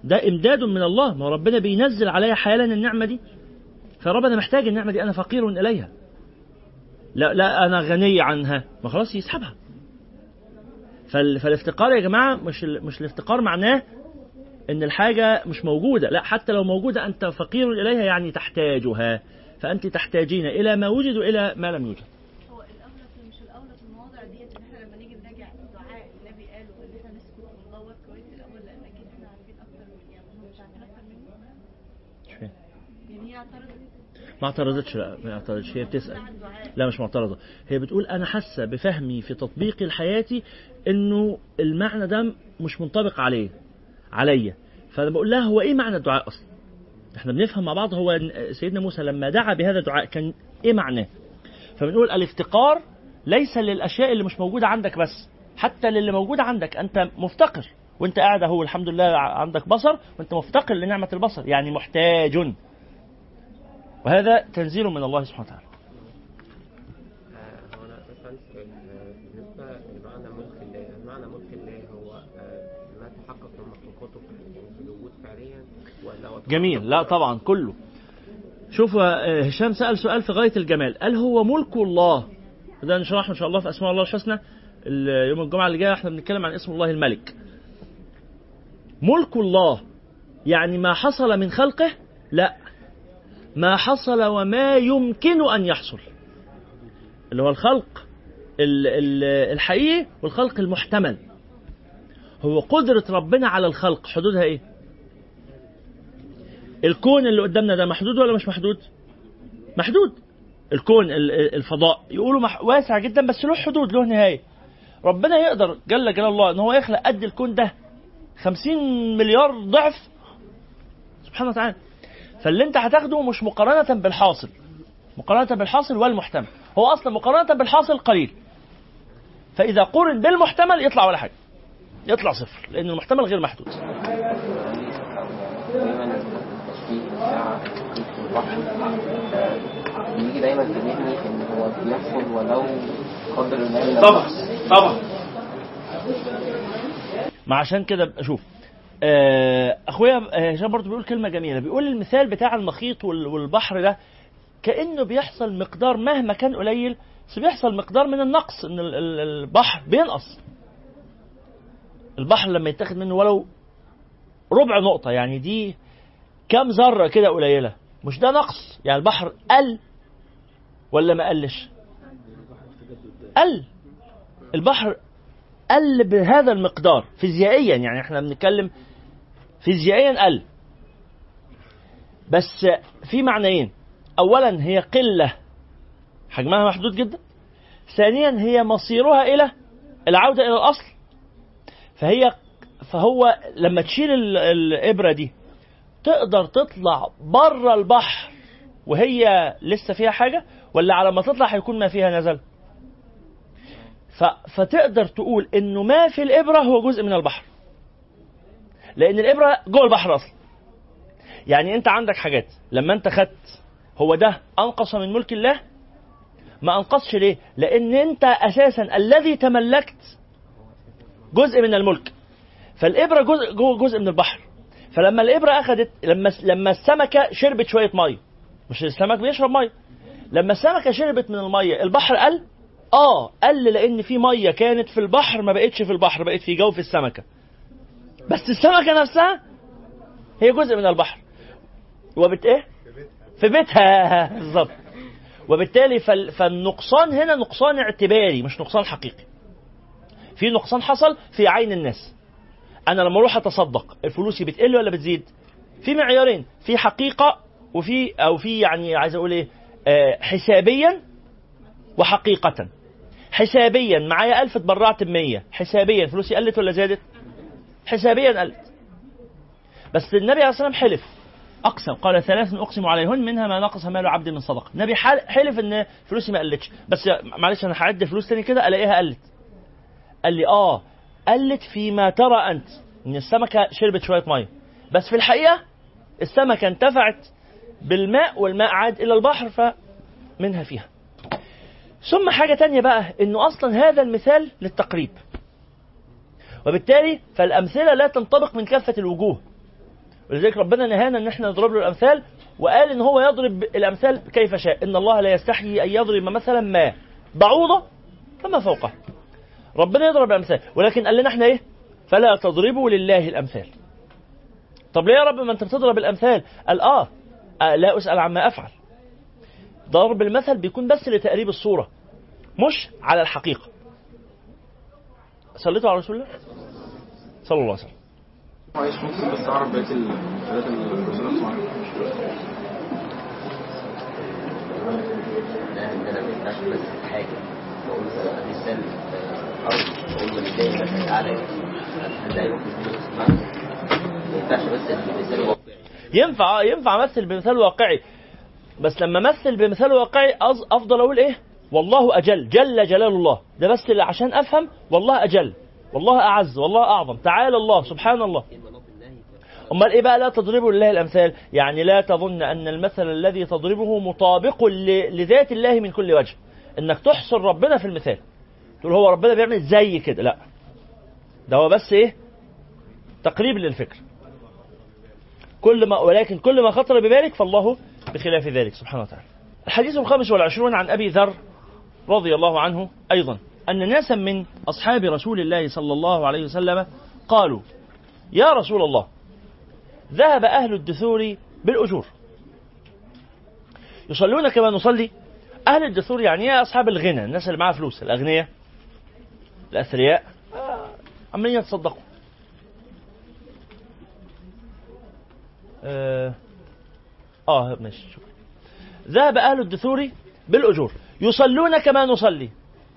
ده امداد من الله ما هو ربنا بينزل عليا حالا النعمه دي فربنا محتاج النعمه دي انا فقير اليها لا لا انا غني عنها ما خلاص يسحبها فال فالافتقار يا جماعه مش ال- مش الافتقار معناه ان الحاجه مش موجوده لا حتى لو موجوده انت فقير اليها يعني تحتاجها فانت تحتاجين الى ما وجد والى ما لم يوجد هو الاولى في مش الاولى في المواضع ديت ان احنا لما نيجي نراجع دعاء النبي قاله ان احنا نسكت وندور كويس الاول لان اكيد احنا عارفين اكتر من يعني هم مش عارفين اكتر منه مش فاهم. يعني هي اعترضت ما اعترضتش لا ما اعترضتش هي بتسال على الدعاء لا مش معترضة هي بتقول أنا حاسة بفهمي في تطبيقي لحياتي إنه المعنى ده مش منطبق عليه عليا فأنا بقول لها هو إيه معنى الدعاء أصلا إحنا بنفهم مع بعض هو إن سيدنا موسى لما دعا بهذا الدعاء كان إيه معناه فبنقول الافتقار ليس للأشياء اللي مش موجودة عندك بس حتى للي موجودة عندك أنت مفتقر وانت قاعد اهو الحمد لله عندك بصر وانت مفتقر لنعمة البصر يعني محتاج وهذا تنزيل من الله سبحانه وتعالى آه، هو انا بس عندي سؤال آه، بالنسبه لمعنى ملك الله هل معنى ملك الله هو آه، ما تحقق من مخلوقاته في- يعني في الوجود فعليا ولا هو جميل لا طبعا كله شوفوا آه، هشام سأل سؤال في غاية الجمال قال هو ملك الله ده نشرحه إن شاء الله في أسماء الله الحسنى ال- يوم الجمعة اللي جاية احنا بنتكلم عن اسم الله الملك ملك الله يعني ما حصل من خلقه لا ما حصل وما يمكن أن يحصل اللي هو الخلق ال- ال- الحقيقي والخلق المحتمل هو قدرة ربنا على الخلق حدودها ايه الكون اللي قدامنا ده محدود ولا مش محدود محدود الكون ال- ال- الفضاء يقولوا مح- واسع جدا بس له حدود له نهايه ربنا يقدر جل جلال الله ان هو يخلق قد الكون ده خمسين مليار ضعف سبحانه وتعالى فاللي انت هتاخده مش مقارنة بالحاصل مقارنة بالحاصل والمحتمل هو اصلا مقارنة بالحاصل قليل فاذا قورن بالمحتمل يطلع ولا حاجة يطلع صفر لان المحتمل غير محدود دايما التشبيه بتاع في البحر بيجي دايما في ذهني ان هو بيحصل ولو قدر الله طبعا طبعا ما عشان كده شوف آه، اخويا آه، هشام برضه بيقول كلمه جميله بيقول المثال بتاع المخيط وال- والبحر ده كانه بيحصل مقدار مهما كان قليل بس بيحصل مقدار من النقص ان ال- ال- البحر بينقص البحر لما يتاخد منه ولو ربع نقطه يعني دي كام ذره كده قليله مش ده نقص يعني البحر قل ولا ما قلش قل البحر قل بهذا المقدار فيزيائيا يعني احنا بنتكلم فيزيائيا قل بس في معنيين اولا هي قله حجمها محدود جدا ثانيا هي مصيرها الى العوده الى الاصل فهي فهو لما تشيل ال- الابره دي تقدر تطلع بره البحر وهي لسه فيها حاجه ولا على ما تطلع هيكون ما فيها نزل ف... فتقدر تقول انه ما في الابره هو جزء من البحر لان الابره جوه البحر اصلا يعني انت عندك حاجات لما انت خدت هو ده انقص من ملك الله ما انقصش ليه لان انت اساسا الذي تملكت جزء من الملك فالابره جزء جوه جزء من البحر فلما الابره اخذت لما لما السمكه شربت شويه ميه مش السمك بيشرب ميه لما السمكه شربت من الميه البحر قل اه قل لان في ميه كانت في البحر ما بقتش في البحر بقت في جوف السمكه بس السمكه نفسها هي جزء من البحر وبت ايه في بيتها بالظبط وبالتالي فال... فالنقصان هنا نقصان اعتباري مش نقصان حقيقي في نقصان حصل في عين الناس انا لما اروح اتصدق فلوسي بتقل ولا بتزيد في معيارين في حقيقه وفي او في يعني عايز اقول ايه آه حسابيا وحقيقة حسابيا معايا ألف اتبرعت بمية حسابيا فلوسي قلت ولا زادت حسابيا قلت بس النبي عليه الصلاة والسلام حلف أقسم قال ثلاث أقسم عليهن منها ما نقص مال عبد من صدقة النبي حل- حلف إن فلوسي ما قلتش بس معلش أنا هعد فلوس تاني كده ألاقيها قلت قال لي آه قلت فيما ترى أنت إن السمكة شربت شوية مية بس في الحقيقة السمكة انتفعت بالماء والماء عاد إلى البحر فمنها فيها ثم حاجة تانية بقى انه اصلا هذا المثال للتقريب وبالتالي فالامثلة لا تنطبق من كافة الوجوه ولذلك ربنا نهانا ان احنا نضرب له الامثال وقال ان هو يضرب الامثال كيف شاء ان الله لا يستحيي ان يضرب مثلا ما بعوضه فما فوقه ربنا يضرب الامثال ولكن قال لنا احنا ايه فلا تضربوا لله الامثال طب ليه يا رب ما انت بتضرب الامثال قال اه, آه لا اسال عما افعل ضرب المثل بيكون بس لتقريب الصوره مش على الحقيقه صليتوا على رسول الله صلى الله عليه وسلم معلش ممكن بس اعرف بقيه الحاجات اللي الرسول صلى الله عليه وسلم ده ان انا ما ينفعش بس حاجه بقول مثال ارض بقول ولله مثل الاعلى هل ده يمكن ما ينفعش بس المثال واقعي ينفع ينفع امثل بمثال واقعي بس لما امثل بمثال واقعي أز- افضل اقول ايه والله اجل جل جلال الله ده بس اللي عشان افهم والله اجل والله اعز والله اعظم تعالى الله سبحان الله امال ايه بقى لا تضربوا لله الامثال يعني لا تظن ان المثل الذي تضربه مطابق ل- لذات الله من كل وجه انك تحصر ربنا في المثال تقول هو ربنا بيعمل زي كده لا ده هو بس ايه تقريب للفكر كل ما ولكن كل ما خطر ببالك فالله بخلاف ذلك سبحانه وتعالى الحديث الخامس والعشرون عن أبي ذر رضي الله عنه أيضا أن ناسا من أصحاب رسول الله صلى الله عليه وسلم قالوا يا رسول الله ذهب أهل الدثور بالأجور يصلون كما نصلي أهل الدثور يعني إيه أصحاب الغنى الناس اللي معاها فلوس الأغنياء الأثرياء آه، عمالين يتصدقوا آه, آه ماشي شكرا ذهب أهل الدثور بالأجور يصلون كما نصلي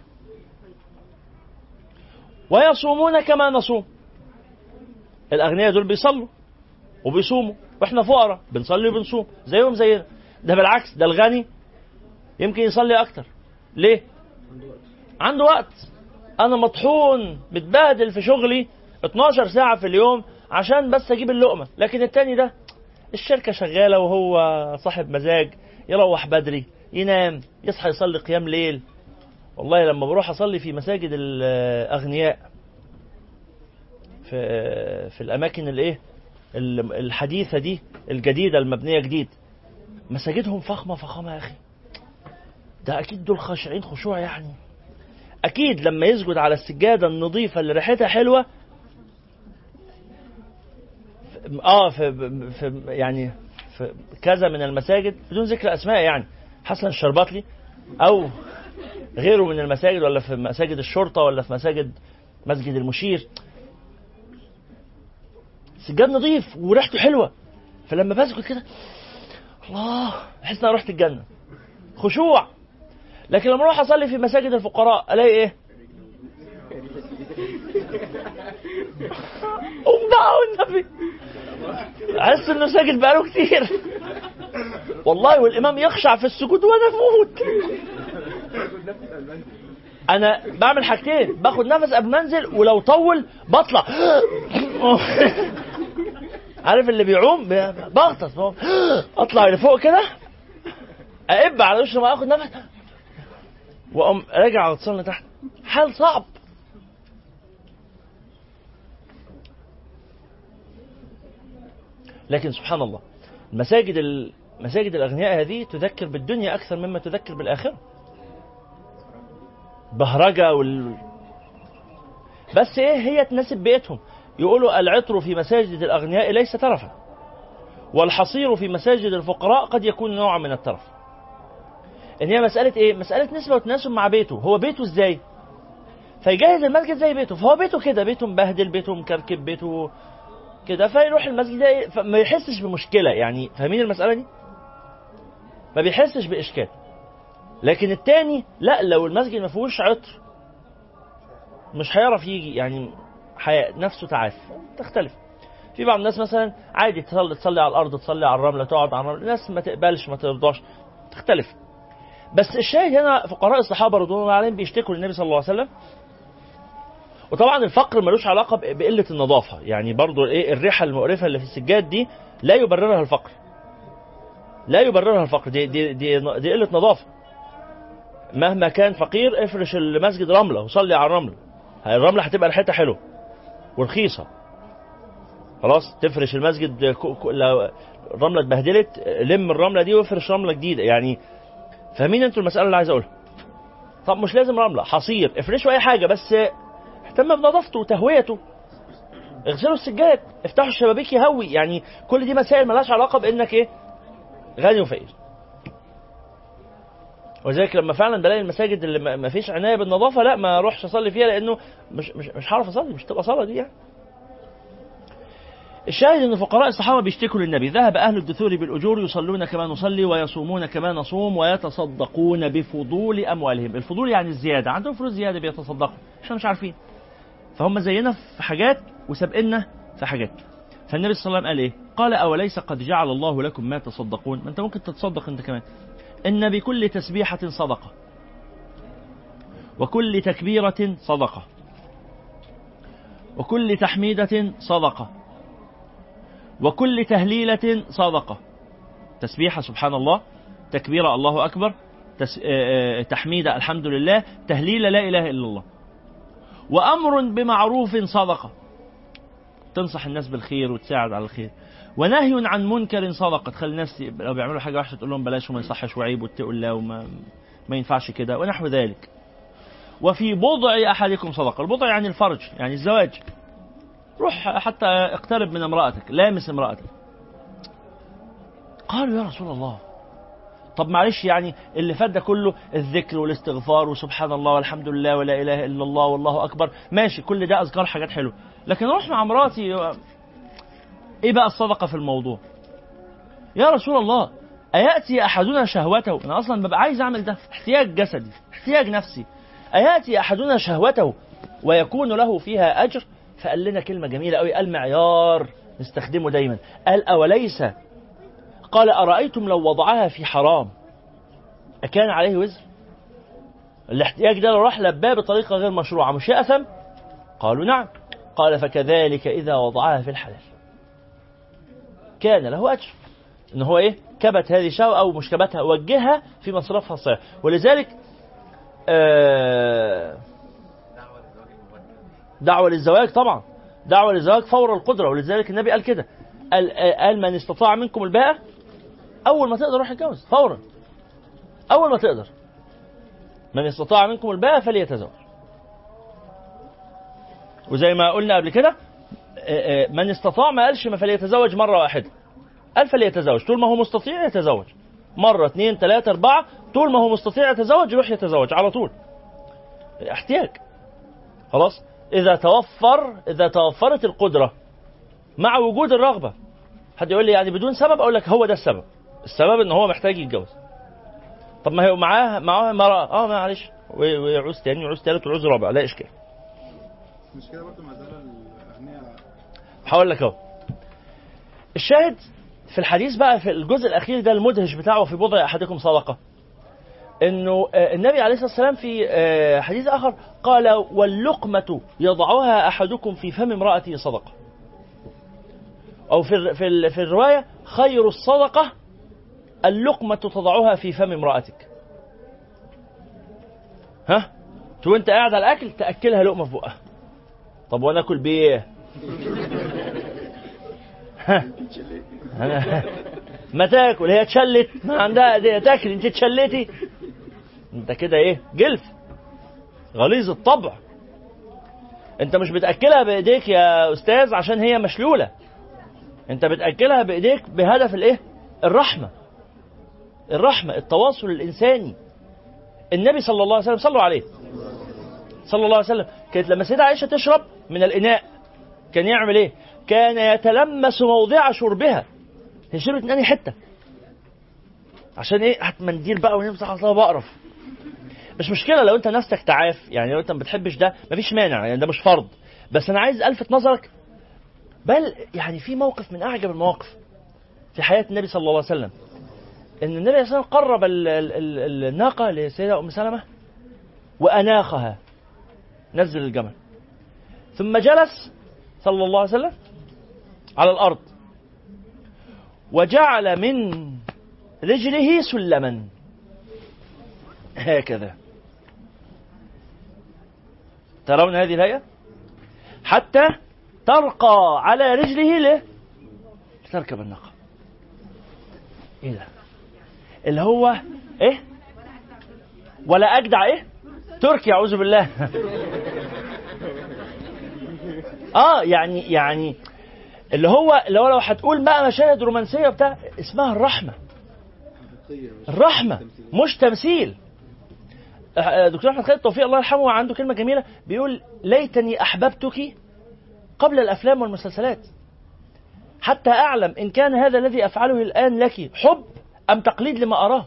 ويصومون كما نصوم الأغنياء دول بيصلوا وبيصوموا واحنا فقراء بنصلي وبنصوم زيهم زينا ده بالعكس ده الغني يمكن يصلي أكتر ليه؟ عنده وقت أنا مطحون متبهدل في شغلي 12 ساعة في اليوم عشان بس أجيب اللقمة لكن التاني ده الشركة شغالة وهو صاحب مزاج يروح بدري ينام يصحى يصلي قيام ليل والله لما بروح أصلي في مساجد الأغنياء في في الأماكن الإيه ال- الحديثة دي الجديدة المبنية جديد مساجدهم فخمة فخامة يا أخي ده أكيد دول خاشعين خشوع يعني أكيد لما يسجد على السجادة النظيفة اللي ريحتها حلوة اه في, في يعني في كذا من المساجد بدون ذكر اسماء يعني حسن الشرباطلي او غيره من المساجد ولا في مساجد الشرطه ولا في مساجد مسجد المشير سجاد نظيف وريحته حلوه فلما بسجد كده الله احس ان انا رحت الجنه خشوع لكن لما اروح اصلي في مساجد الفقراء الاقي ايه قوم بقى والنبي احس انه ساجد بقاله كتير والله والامام يخشع في السجود وانا اموت انا بعمل حاجتين باخد نفس قبل ما انزل ولو طول بطلع عارف اللي بيعوم بي- بغطس بقوم اطلع لفوق كده اقب على وشي ما اخد نفس واقوم راجع غطسان لتحت حال صعب لكن سبحان الله المساجد ال- مساجد الأغنياء هذه تذكر بالدنيا أكثر مما تذكر بالآخرة بهرجة وال... بس إيه هي تناسب بيئتهم يقولوا العطر في مساجد الأغنياء ليس ترفا والحصير في مساجد الفقراء قد يكون نوع من الترف إن هي مسألة إيه؟ مسألة نسبة وتناسب مع بيته هو بيته إزاي؟ فيجهز المسجد زي بيته فهو بيته كده بيته مبهدل بيته مكركب بيته كده فيروح المسجد ده إيه؟ فما يحسش بمشكلة يعني فاهمين المسألة دي؟ ما بيحسش بإشكال لكن التاني لا لو المسجد ما فيهوش عطر مش هيعرف يجي يعني حي... نفسه تعافى تختلف في بعض الناس مثلا عادي تصلي تصلي على الارض تصلي على الرمله تقعد على الرمله الناس ما تقبلش ما ترضاش تختلف بس الشاهد هنا فقراء الصحابه رضوان الله عليهم بيشتكوا للنبي صلى الله عليه وسلم وطبعا الفقر ملوش علاقه ب- بقله النظافه يعني برضو ايه الريحه المقرفه اللي في السجاد دي لا يبررها الفقر لا يبررها الفقر دي دي دي, دي قله نظافه مهما كان فقير افرش المسجد رمله وصلي على الرمله هاي الرمله هتبقى ريحتها حلوه ورخيصه خلاص تفرش المسجد كو- كو- لو الرمله اتبهدلت لم الرمله دي وافرش رمله جديده يعني فاهمين انتوا المساله اللي عايز اقولها طب مش لازم رمله حصير افرشوا اي حاجه بس اهتم بنظافته وتهويته اغسلوا السجاد افتحوا الشبابيك يهوي يعني كل دي مسائل ملهاش علاقه بانك ايه غني وفقير ولذلك لما فعلا بلاقي المساجد اللي ما- ما فيش عنايه بالنظافه لا ما اروحش اصلي فيها لانه مش مش مش هعرف اصلي مش تبقى صلاه دي يعني الشاهد ان فقراء الصحابه بيشتكوا للنبي ذهب اهل الدثور بالاجور يصلون كما نصلي ويصومون كما نصوم ويتصدقون بفضول اموالهم الفضول يعني الزياده عندهم فلوس زياده بيتصدقوا احنا مش عارفين فهم زينا في حاجات وسابقنا في حاجات فالنبي صلى الله عليه وسلم قال ايه قال اوليس قد جعل الله لكم ما تصدقون ما انت ممكن تتصدق انت كمان ان بكل تسبيحه صدقه وكل تكبيره صدقه وكل تحميده صدقه وكل تهليلة صدقة تسبيحة سبحان الله تكبيرة الله أكبر تس... آه، آه، تحميدة الحمد لله تهليل لا إله إلا الله وأمر بمعروف صدقة تنصح الناس بالخير وتساعد على الخير ونهي عن منكر صدقة تخلي الناس لو بيعملوا حاجة وحشة تقول لهم بلاش وما يصحش وعيب واتقوا الله وما ما ينفعش كده ونحو ذلك وفي بضع أحدكم صدقة البضع يعني الفرج يعني الزواج روح حتى اقترب من امرأتك لامس امرأتك قالوا يا رسول الله طب معلش يعني اللي فات ده كله الذكر والاستغفار وسبحان الله والحمد لله ولا اله الا الله والله اكبر ماشي كل ده اذكار حاجات حلوه لكن اروح مع مراتي ايه بقى الصدقه في الموضوع يا رسول الله اياتي احدنا شهوته انا اصلا ببقى عايز اعمل ده احتياج جسدي احتياج نفسي اياتي احدنا شهوته ويكون له فيها اجر فقال لنا كلمه جميله قوي قال معيار نستخدمه دايما قال اوليس قال ارايتم لو وضعها في حرام اكان عليه وزر الاحتياج ده لو راح لباه بطريقه غير مشروعه مش ياثم قالوا نعم قال فكذلك اذا وضعها في الحلال كان له اجر ان هو ايه كبت هذه الشهوه او مش كبتها وجهها في مصرفها الصحيح ولذلك آه دعوة للزواج طبعا دعوة للزواج فور القدرة ولذلك النبي قال كده قال, قال من استطاع منكم الباءة أول ما تقدر روح اتجوز فورا أول ما تقدر من استطاع منكم الباءة فليتزوج وزي ما قلنا قبل كده آه، آه، من استطاع ما قالش ما فليتزوج مرة واحدة قال فليتزوج طول ما هو مستطيع يتزوج مرة اثنين ثلاثة أربعة طول ما هو مستطيع يتزوج يروح يتزوج على طول احتياج خلاص إذا توفر إذا توفرت القدرة مع وجود الرغبة حد يقول لي يعني بدون سبب أقول لك هو ده السبب السبب إن هو محتاج يتجوز طب ما هي معاه معاه مرأة اه معلش و- ويعوز تاني ويعوز تالت ويعوز رابع لا إشكال مش كده برضه ما زال الاغنياء هقول لك اهو الشاهد في الحديث بقى في الجزء الاخير ده المدهش بتاعه في بضع احدكم صدقه انه آه، النبي عليه الصلاه والسلام في آه، حديث اخر قال واللقمه يضعها احدكم في فم امراته صدقه او في ال- في ال- في الروايه خير الصدقه اللقمه تضعها في فم امراتك ها تو انت قاعد على الاكل تاكلها لقمه في بقها طب وانا اكل بايه ها أنا- ما تاكل هي اتشلت ما عندها دي تاكل انت اتشلتي انت كده ايه جلف غليظ الطبع انت مش بتاكلها بايديك يا استاذ عشان هي مشلوله انت بتاكلها بايديك بهدف الايه الرحمه الرحمه التواصل الانساني النبي صلى الله عليه وسلم صلوا عليه صلى الله عليه وسلم كانت لما سيدة عائشة تشرب من الإناء كان يعمل إيه؟ كان يتلمس موضع شربها هي شربت من أنهي حتة؟ عشان إيه؟ هات منديل بقى ونمسح أصلا بقرف مش مشكلة لو أنت نفسك تعاف يعني لو أنت ما بتحبش ده مفيش مانع يعني ده مش فرض بس أنا عايز ألفت نظرك بل يعني في موقف من أعجب المواقف في حياة النبي صلى الله عليه وسلم ان النبي صلى الله عليه وسلم قرب ال- ال- ال- الناقه لسيده ام سلمه واناخها نزل الجمل ثم جلس صلى الله عليه وسلم على الارض وجعل من رجله سلما هكذا ترون هذه الهيئه حتى ترقى على رجله ل لتركب الناقة ايه ده اللي هو ايه ولا اجدع ايه تركي اعوذ بالله اه يعني يعني اللي هو اللي هو لو هتقول بقى مشاهد رومانسيه بتاع اسمها الرحمه الرحمه مش تمثيل آه، دكتور احمد خالد توفيق الله يرحمه عنده كلمه جميله بيقول ليتني احببتك قبل الافلام والمسلسلات حتى اعلم ان كان هذا الذي افعله الان لك حب ام تقليد لما اراه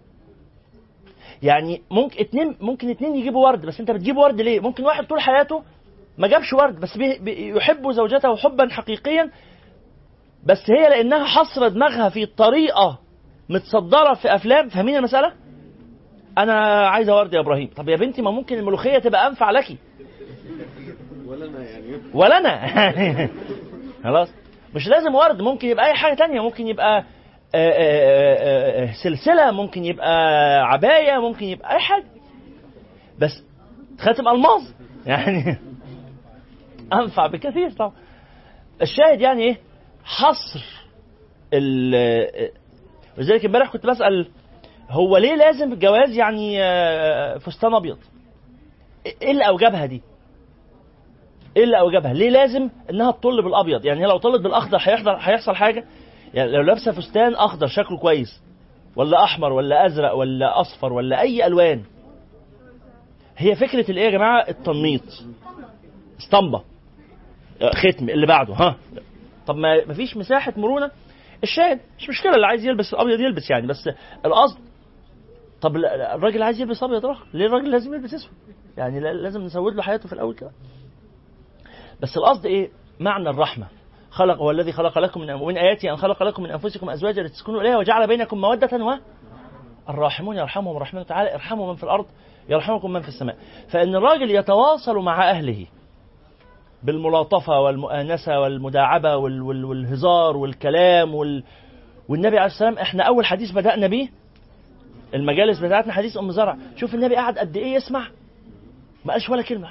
يعني ممكن اتنين ممكن اتنين يجيبوا ورد بس انت بتجيب ورد ليه ممكن واحد طول حياته ما جابش ورد بس بي بي يحب زوجته حبا حقيقيا بس هي لانها حصر دماغها في طريقه متصدره في افلام فاهمين المساله انا عايزه ورد يا ابراهيم طب يا بنتي ما ممكن الملوخيه تبقى انفع لك ولا انا يعني ولا انا خلاص مش لازم ورد ممكن يبقى اي حاجه تانية ممكن يبقى آه، آه، آه، آه، سلسله ممكن يبقى عبايه ممكن يبقى اي حاجه بس خاتم الماظ يعني انفع بكثير طبعا الشاهد يعني ايه حصر ال ولذلك امبارح كنت بسال هو ليه لازم الجواز يعني آه، فستان ابيض ايه اللي اوجبها دي ايه اللي اوجبها؟ ليه لازم انها تطل بالابيض؟ يعني هي لو طلت بالاخضر هيحضر هيحصل حاجه؟ يعني لو لابسه فستان اخضر شكله كويس ولا احمر ولا ازرق ولا اصفر ولا اي الوان هي فكره الايه يا جماعه؟ التنميط اسطمبه ختم اللي بعده ها طب ما مفيش مساحه مرونه الشاهد مش مشكله اللي عايز يلبس الابيض يلبس يعني بس القصد طب لا- الراجل عايز يلبس ابيض اخر ليه الراجل لازم يلبس اسود يعني لا- لازم نسود له حياته في الاول كده بس القصد ايه معنى الرحمه خلق هو الذي خلق لكم من ومن اياته ان خلق لكم من انفسكم ازواجا لتسكنوا اليها وجعل بينكم موده و الراحمون يرحمهم الرحمن تعالى ارحموا من في الارض يرحمكم من في السماء فان الراجل يتواصل مع اهله بالملاطفه والمؤانسه والمداعبه وال وال والهزار والكلام وال والنبي عليه السلام احنا اول حديث بدانا بيه المجالس بتاعتنا حديث ام زرع شوف النبي قعد قد ايه يسمع ما قالش ولا كلمه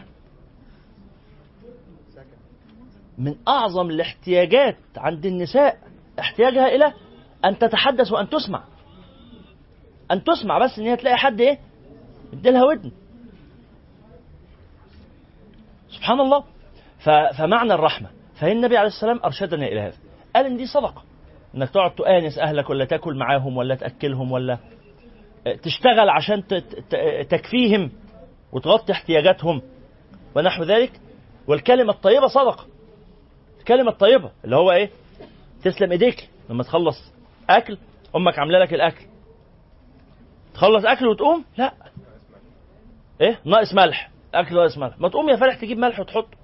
من اعظم الاحتياجات عند النساء احتياجها الى ان تتحدث وان تسمع ان تسمع بس ان هي تلاقي حد ايه يديلها ودن سبحان الله ف... فمعنى الرحمه فهي النبي عليه السلام ارشدنا الى هذا قال ان دي صدقه انك تقعد تؤانس اهلك ولا تاكل معاهم ولا تاكلهم ولا تشتغل عشان ت... ت... تكفيهم وتغطي احتياجاتهم ونحو ذلك والكلمه الطيبه صدقه الكلمه الطيبه اللي هو ايه تسلم ايديك لما تخلص اكل امك عامله لك الاكل تخلص اكل وتقوم لا ايه ناقص ملح اكل ناقص ملح ما تقوم يا فالح تجيب ملح وتحطه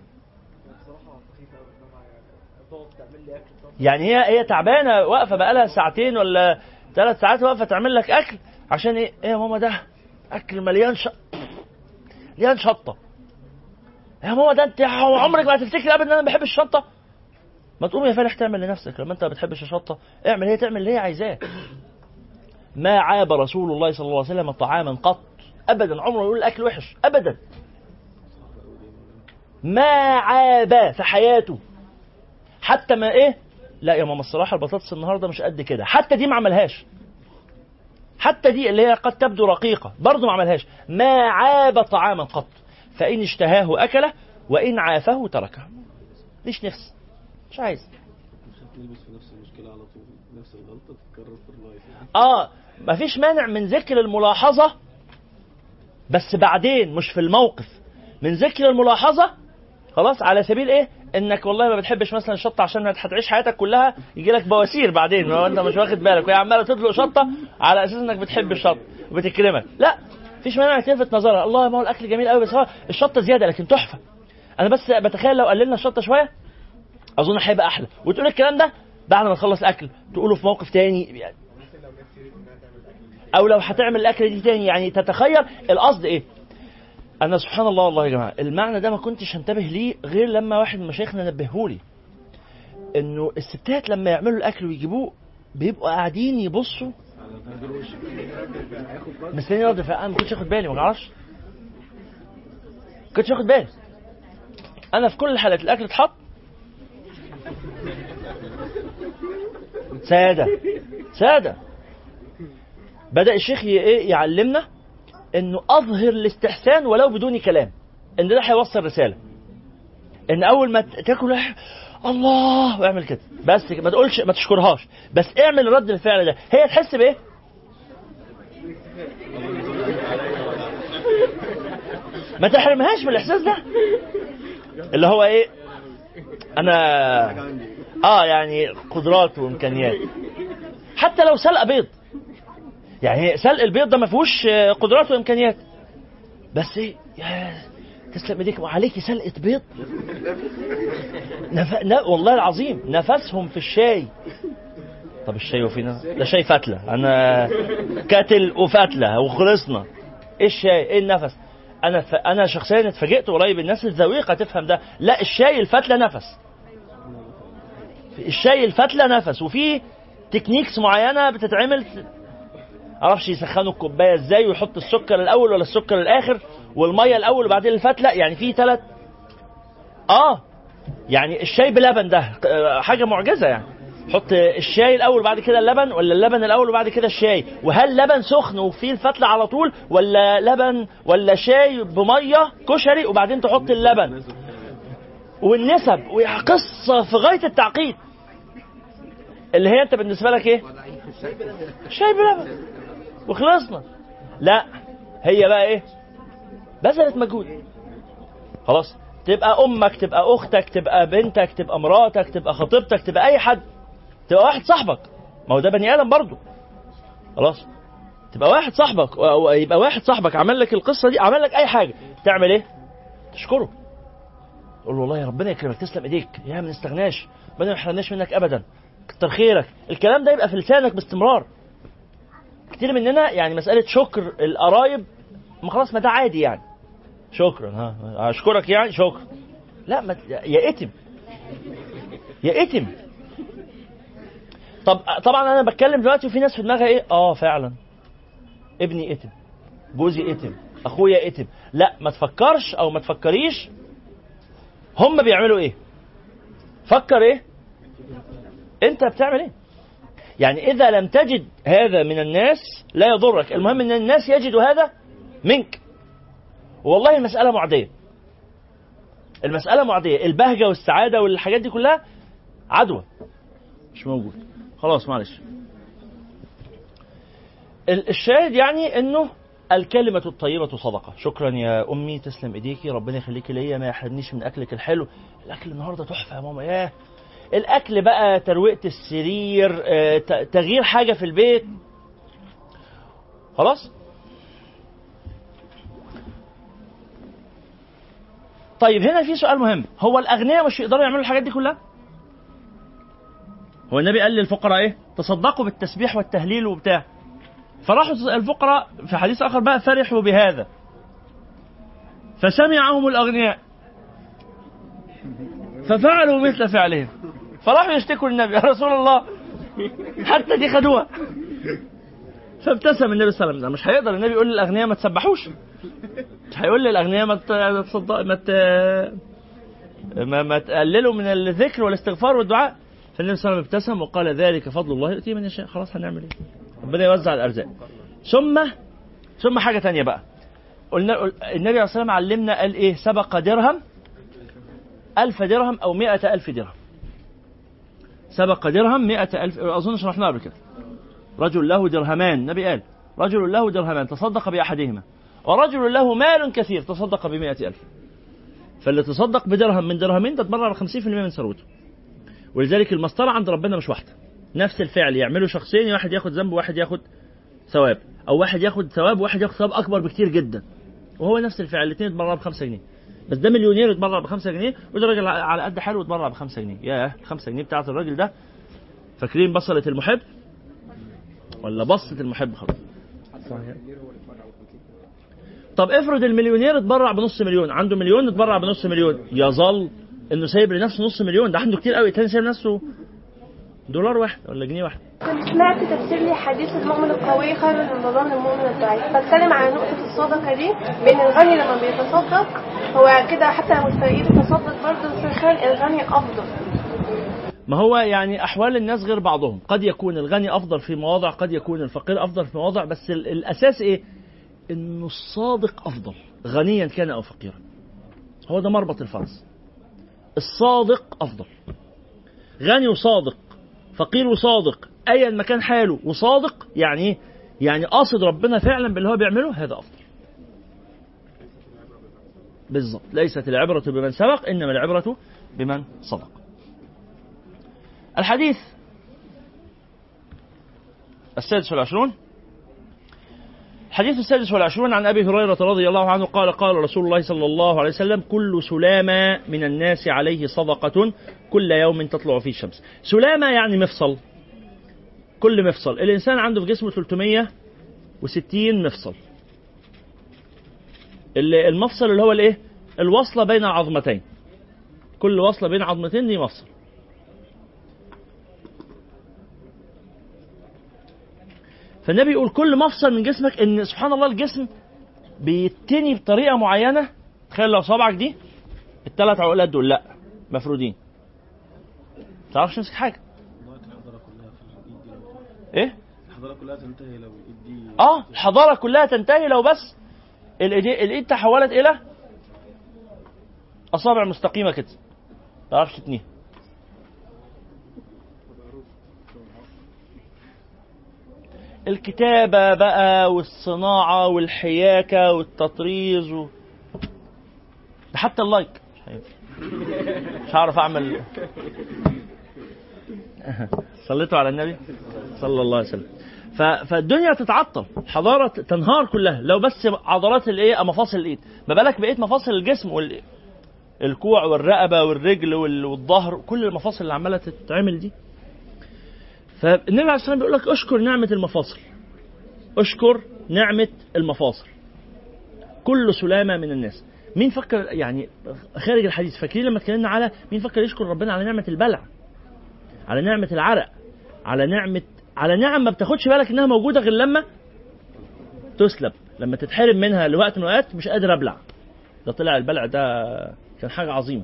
يعني هي هي تعبانه واقفه بقالها ساعتين ولا ثلاث ساعات واقفه تعمل لك اكل عشان ايه ايه يا ماما ده اكل مليان ش... مليان شطه يا ماما ده انت عمرك ما هتفتكر ابدا ان انا بحب الشطه ما تقوم يا فالح تعمل لنفسك لما انت ما بتحبش الشطه اعمل هي تعمل اللي هي عايزاه ما عاب رسول الله صلى الله عليه وسلم طعاما قط ابدا عمره يقول الاكل وحش ابدا ما عاب في حياته حتى ما ايه لا يا ماما الصراحه البطاطس النهارده مش قد كده حتى دي ما عملهاش حتى دي اللي هي قد تبدو رقيقه برضه ما عملهاش ما عاب طعاما قط فان اشتهاه اكله وان عافه تركه ليش نفس مش عايز نلبس في نفس المشكله على طول نفس الغلطه تتكرر في اللايف اه مفيش مانع من ذكر الملاحظة بس بعدين مش في الموقف من ذكر الملاحظة خلاص على سبيل ايه انك والله ما بتحبش مثلا الشطه عشان هتعيش حياتك كلها يجي لك بواسير بعدين لو انت مش واخد بالك وهي عماله تدلق شطه على اساس انك بتحب الشطه وبتكرمك لا مفيش مانع تلفت نظرها الله ما هو الاكل جميل قوي بس هو الشطه زياده لكن تحفه انا بس بتخيل لو قللنا الشطه شويه اظن هيبقى احلى وتقول الكلام ده بعد ما تخلص اكل تقوله في موقف تاني يعني او لو هتعمل الاكله دي تاني يعني تتخيل القصد ايه انا سبحان الله والله يا جماعه المعنى ده ما كنتش انتبه ليه غير لما واحد من مشايخنا نبهولي انه الستات لما يعملوا الاكل ويجيبوه بيبقوا قاعدين يبصوا مستنيين رد فعل انا ما كنتش اخد بالي ما اعرفش كنتش واخد بالي انا في كل الحالات الاكل اتحط سادة سادة بدأ الشيخ ي- إيه يعلمنا انه اظهر الاستحسان ولو بدون كلام ان ده هيوصل رسالة ان اول ما ت- تاكل لح- الله واعمل كده بس كده، ما تقولش ما تشكرهاش بس اعمل رد الفعل ده هي تحس بايه ما تحرمهاش من الاحساس ده اللي هو ايه انا اه يعني قدرات وامكانيات حتى لو سلق بيض يعني سلق البيض ده ما فيهوش آه، قدرات وامكانيات بس ايه يا تسلم ايديك وعليكي سلقه بيض نف... ن... والله العظيم نفسهم في الشاي طب الشاي وفينا ده شاي فتله انا كاتل وفتله وخلصنا ايه الشاي ايه النفس انا ف... انا شخصيا اتفاجئت قريب الناس الذويقه تفهم ده لا الشاي الفتله نفس الشاي الفتله نفس وفي تكنيكس معينه بتتعمل معرفش يسخنوا الكوبايه ازاي ويحط السكر الاول ولا السكر الاخر والميه الاول وبعدين الفتله يعني في ثلاث اه يعني الشاي بلبن ده آه، حاجه معجزه يعني حط الشاي الاول بعد كده اللبن ولا اللبن الاول وبعد كده الشاي وهل لبن سخن وفيه الفتله على طول ولا لبن ولا شاي بميه كشري وبعدين تحط اللبن والنسب قصه في غايه التعقيد اللي هي انت بالنسبه لك ايه شاي بلبن وخلصنا لا هي بقى ايه بذلت مجهود خلاص تبقى امك تبقى اختك تبقى بنتك تبقى مراتك تبقى خطيبتك تبقى اي حد تبقى واحد صاحبك ما هو ده بني ادم برضه خلاص تبقى واحد صاحبك و- يبقى واحد صاحبك عمل لك القصه دي عمل لك اي حاجه تعمل ايه تشكره تقول له والله يا ربنا يكرمك تسلم ايديك يا ما نستغناش ربنا ما يحرمناش منك ابدا كتر خيرك الكلام ده يبقى في لسانك باستمرار كتير مننا يعني مساله شكر القرايب ما خلاص ما ده عادي يعني شكرا ها اشكرك يعني شكرا لا ما يا اتم يا اتم طب طبعا انا بتكلم دلوقتي وفي ناس في دماغها ايه اه فعلا ابني اتم جوزي اتم اخويا اتم لا ما تفكرش او ما تفكريش هم بيعملوا ايه فكر ايه انت بتعمل ايه يعني اذا لم تجد هذا من الناس لا يضرك المهم ان الناس يجدوا هذا منك والله المسألة معدية المسألة معدية البهجة والسعادة والحاجات دي كلها عدوى مش موجود خلاص معلش ال- الشاهد يعني انه الكلمة الطيبة صدقة شكرا يا أمي تسلم إيديكي ربنا يخليكي ليا ما يحرمنيش من أكلك الحلو الأكل النهاردة تحفة يا ماما ياه الأكل بقى ترويقة السرير آه، ت- تغيير حاجة في البيت خلاص طيب هنا في سؤال مهم هو الأغنياء مش يقدروا يعملوا الحاجات دي كلها هو النبي قال للفقراء ايه تصدقوا بالتسبيح والتهليل وبتاع فراحوا الفقراء في حديث آخر بقى فرحوا بهذا فسمعهم الأغنياء ففعلوا مثل فعلهم فراحوا يشتكوا للنبي يا رسول الله حتى دي خدوها فابتسم النبي صلى الله عليه وسلم مش هيقدر النبي يقول للأغنياء ما تسبحوش مش هيقول للأغنياء ما ت- تصدق ما ت... ما, ما تقللوا من الذكر والاستغفار والدعاء فالنبي صلى الله عليه وسلم ابتسم وقال ذلك فضل الله يؤتيه من يشاء خلاص هنعمل ايه ربنا يوزع الارزاق ثم ثم حاجه تانية بقى قلنا النبي عليه الصلاه والسلام علمنا قال ايه سبق درهم ألف درهم أو مئة ألف درهم سبق درهم مئة ألف أظن شرحناها قبل كده رجل له درهمان النبي قال رجل له درهمان تصدق بأحدهما ورجل له مال كثير تصدق بمئة ألف فاللي تصدق بدرهم من درهمين ده تبرع ب 50% من ثروته ولذلك المسطرة عند ربنا مش واحدة نفس الفعل يعملوا شخصين واحد ياخد ذنب وواحد ياخد ثواب او واحد ياخد ثواب وواحد ياخد ثواب اكبر بكتير جدا وهو نفس الفعل الاثنين يتبرع ب 5 جنيه بس ده مليونير يتبرع ب 5 جنيه وده راجل على قد حاله يتبرع ب 5 جنيه ياه ال 5 جنيه بتاعت الراجل ده فاكرين بصلة المحب ولا بصة المحب خلاص صحيح. طب افرض المليونير اتبرع بنص مليون عنده مليون اتبرع بنص مليون يظل انه سايب لنفسه نص مليون ده عنده كتير قوي تاني سايب لنفسه دولار واحد ولا جنيه واحد كنت سمعت تفسير لحديث المؤمن القوي خير من مظن المؤمن الضعيف بتكلم عن نقطة الصدقة دي بين الغني لما بيتصدق هو كده حتى لو الفقير يتصدق برضه بس الخير الغني أفضل ما هو يعني احوال الناس غير بعضهم قد يكون الغني افضل في مواضع قد يكون الفقير افضل في مواضع بس ال- الاساس ايه انه الصادق افضل غنيا كان او فقيرا هو ده مربط الفرس الصادق افضل غني وصادق فقير وصادق ايا ما كان حاله وصادق يعني ايه يعني قاصد ربنا فعلا باللي هو بيعمله هذا افضل بالضبط ليست العبرة بمن سبق إنما العبرة بمن صدق الحديث السادس والعشرون الحديث السادس والعشرون عن أبي هريرة رضي الله عنه قال قال رسول الله صلى الله عليه وسلم كل سلامة من الناس عليه صدقة كل يوم تطلع فيه الشمس سلامة يعني مفصل كل مفصل الإنسان عنده في جسمه 360 مفصل اللي- المفصل اللي هو الايه الوصله بين العظمتين كل وصله بين عظمتين دي مفصل فالنبي يقول كل مفصل من جسمك ان سبحان الله الجسم بيتني بطريقه معينه تخيل لو صابعك دي الثلاث عقلات دول لا مفرودين ما تعرفش تمسك حاجه والله الحضاره كلها في الايد دي لو ايه الحضاره كلها تنتهي لو الايد دي اه الحضاره كلها تنتهي لو بس الايد الايد تحولت الى اصابع مستقيمه كده ما تعرفش تتنيها الكتابة بقى والصناعة والحياكة والتطريز و... ده حتى اللايك مش هينفع. مش هعرف اعمل صليتوا على النبي صلى الله عليه وسلم ف... فالدنيا تتعطل حضارة تنهار كلها لو بس عضلات الايه مفاصل الايد ما بالك بقيت مفاصل الجسم وال... الكوع والرقبة والرجل وال... والظهر كل المفاصل اللي عمالة تتعمل دي فالنبي عليه الصلاة والسلام بيقول لك اشكر نعمة المفاصل اشكر نعمة المفاصل كل سلامة من الناس مين فكر يعني خارج الحديث فاكرين لما اتكلمنا على مين فكر يشكر ربنا على نعمة البلع على نعمة العرق على نعمة على نعم ما بتاخدش بالك انها موجودة غير لما تسلب لما تتحرم منها لوقت من الوقت مش قادر ابلع ده طلع البلع ده كان حاجة عظيمة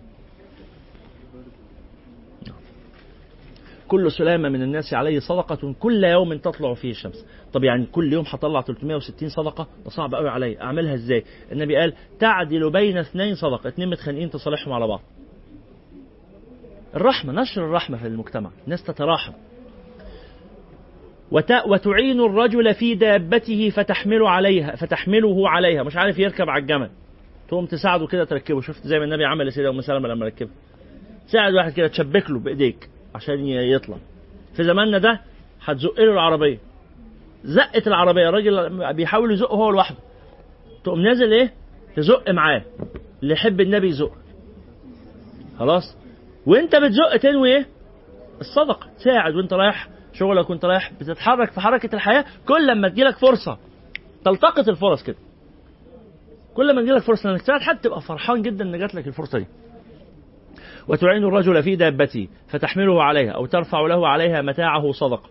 كل سلامة من الناس عليه صدقة كل يوم تطلع فيه الشمس طب يعني كل يوم هطلع 360 صدقة ده صعب قوي عليا أعملها إزاي النبي قال تعدل بين اثنين صدقة اتنين متخانقين تصالحهم على بعض الرحمة نشر الرحمة في المجتمع الناس تتراحم وت... وتعين الرجل في دابته فتحمل عليها فتحمله عليها مش عارف يركب على الجمل تقوم تساعده كده تركبه شفت زي ما النبي عمل لسيدة أم سلمة لما ركبه ساعد واحد كده تشبك له بإيديك عشان ي- يطلع في زماننا ده هتزق له العربية زقت العربية الراجل بيحاول يزق هو لوحده تقوم نازل ايه تزق معاه اللي يحب النبي يزق خلاص وانت بتزق تنوي ايه الصدقة تساعد وانت رايح شغلك وانت رايح بتتحرك في حركة الحياة كل لما تجيلك فرصة تلتقط الفرص كده كل ما تجيلك فرصة انك تساعد حد تبقى فرحان جدا ان جات لك الفرصة دي وتعين الرجل في دابته فتحمله عليها او ترفع له عليها متاعه صدقه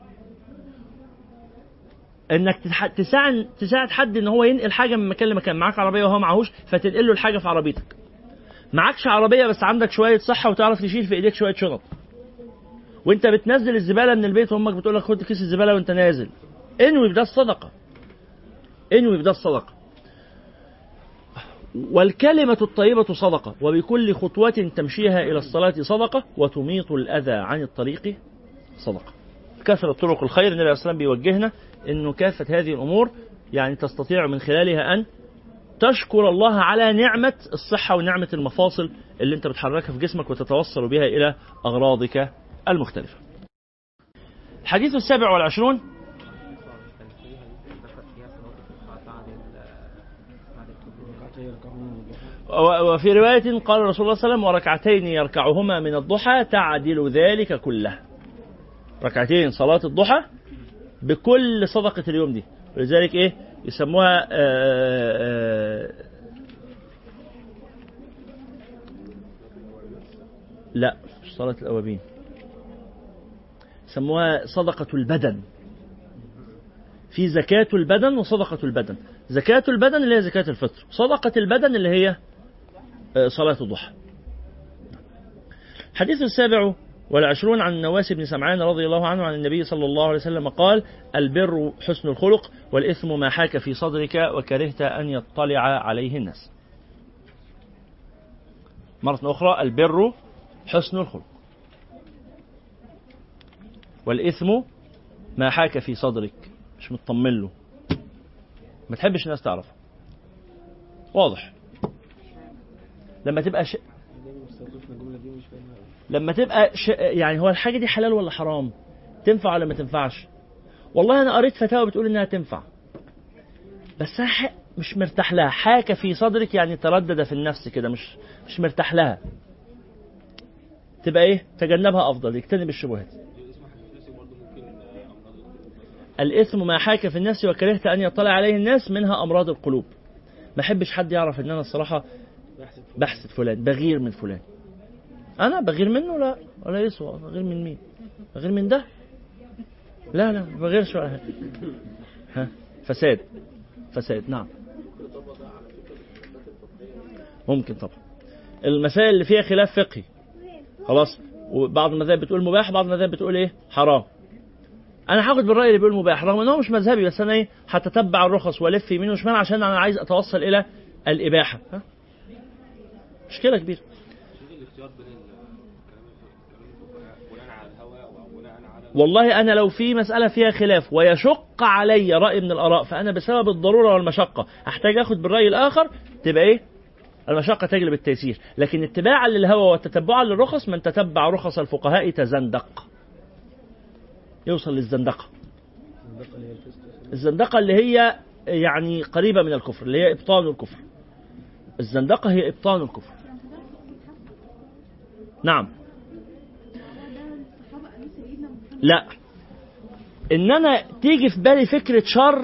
انك تتح- تساعد تساعد حد ان هو ينقل حاجه من مكان لمكان معاك عربيه وهو معهوش فتنقل له الحاجه في عربيتك معكش عربيه بس عندك شويه صحه وتعرف تشيل في ايديك شويه شنط وانت بتنزل الزباله من البيت وامك بتقول لك خد كيس الزباله وانت نازل انوي بده الصدقه انوي بده الصدقه والكلمة الطيبة صدقة وبكل خطوة تمشيها إلى الصلاة صدقة وتميط الأذى عن الطريق صدقة كثرة طرق الخير النبي عليه الصلاة والسلام بيوجهنا أنه كافة هذه الأمور يعني تستطيع من خلالها أن تشكر الله على نعمة الصحة ونعمة المفاصل اللي أنت بتحركها في جسمك وتتوصل بها إلى أغراضك المختلفة الحديث السابع والعشرون كان فيها ذكر فيها صلاة الضحى بعد ال- بعد الطلوع ركعتين يركعون من الضحى و- وفي رواية قال رسول الله صلى الله عليه وسلم وركعتين يركعهما من الضحى تعدل ذلك كله ركعتين صلاة الضحى بكل صدقة اليوم دي ولذلك ايه يسموها آه، آه، لا مش صلاة الأوابين يسموها صدقة البدن في زكاة البدن وصدقة البدن زكاة البدن اللي هي زكاة الفطر صدقة البدن اللي هي آه، صلاة الضحى الحديث السابع والعشرون عن النواس بن سمعان رضي الله عنه عن النبي صلى الله عليه وسلم قال البر حسن الخلق والإثم ما حاك في صدرك وكرهت أن يطلع عليه الناس مرة أخرى البر حسن الخلق والإثم ما حاك في صدرك مش مطمن له ما تحبش الناس تعرفه واضح لما تبقى ش... لما تبقى ش... يعني هو الحاجه دي حلال ولا حرام تنفع ولا ما تنفعش والله انا قريت فتاوى بتقول انها تنفع بس أنا ح... مش مرتاح لها حاك في صدرك يعني تردد في النفس كده مش مش مرتاح لها تبقى ايه تجنبها افضل يجتنب الشبهات الإثم ما حاك في النفس وكرهت أن يطلع عليه الناس منها أمراض القلوب ما أحبش حد يعرف إن أنا الصراحة بحسد فلان بغير من فلان أنا بغير منه لا ولا يسوى بغير من مين بغير من ده لا لا ما بغيرش ولا حاجة ها فساد فساد نعم ممكن طبعا المسائل اللي فيها خلاف فقهي خلاص وبعض المذاهب بتقول مباح بعض المذاهب بتقول ايه حرام انا هاخد بالراي اللي بيقول مباح رغم ان هو مش مذهبي بس انا ايه هتتبع الرخص والف يمين وشمال عشان انا عايز اتوصل الى الاباحه ها؟ مشكله كبيره الاختيار بين بناء على الهوى وبناء على والله انا لو في مساله فيها خلاف ويشق علي راي من الاراء فانا بسبب الضروره والمشقه احتاج اخد بالراي الاخر تبقى ايه المشقة تجلب التيسير لكن اتباعا للهوى وتتبعا للرخص من تتبع رخص الفقهاء تزندق يوصل للزندقة الزندقة اللي هي يعني قريبة من الكفر اللي هي إبطان الكفر الزندقة هي إبطان الكفر نعم لا ان انا تيجي في بالي فكره شر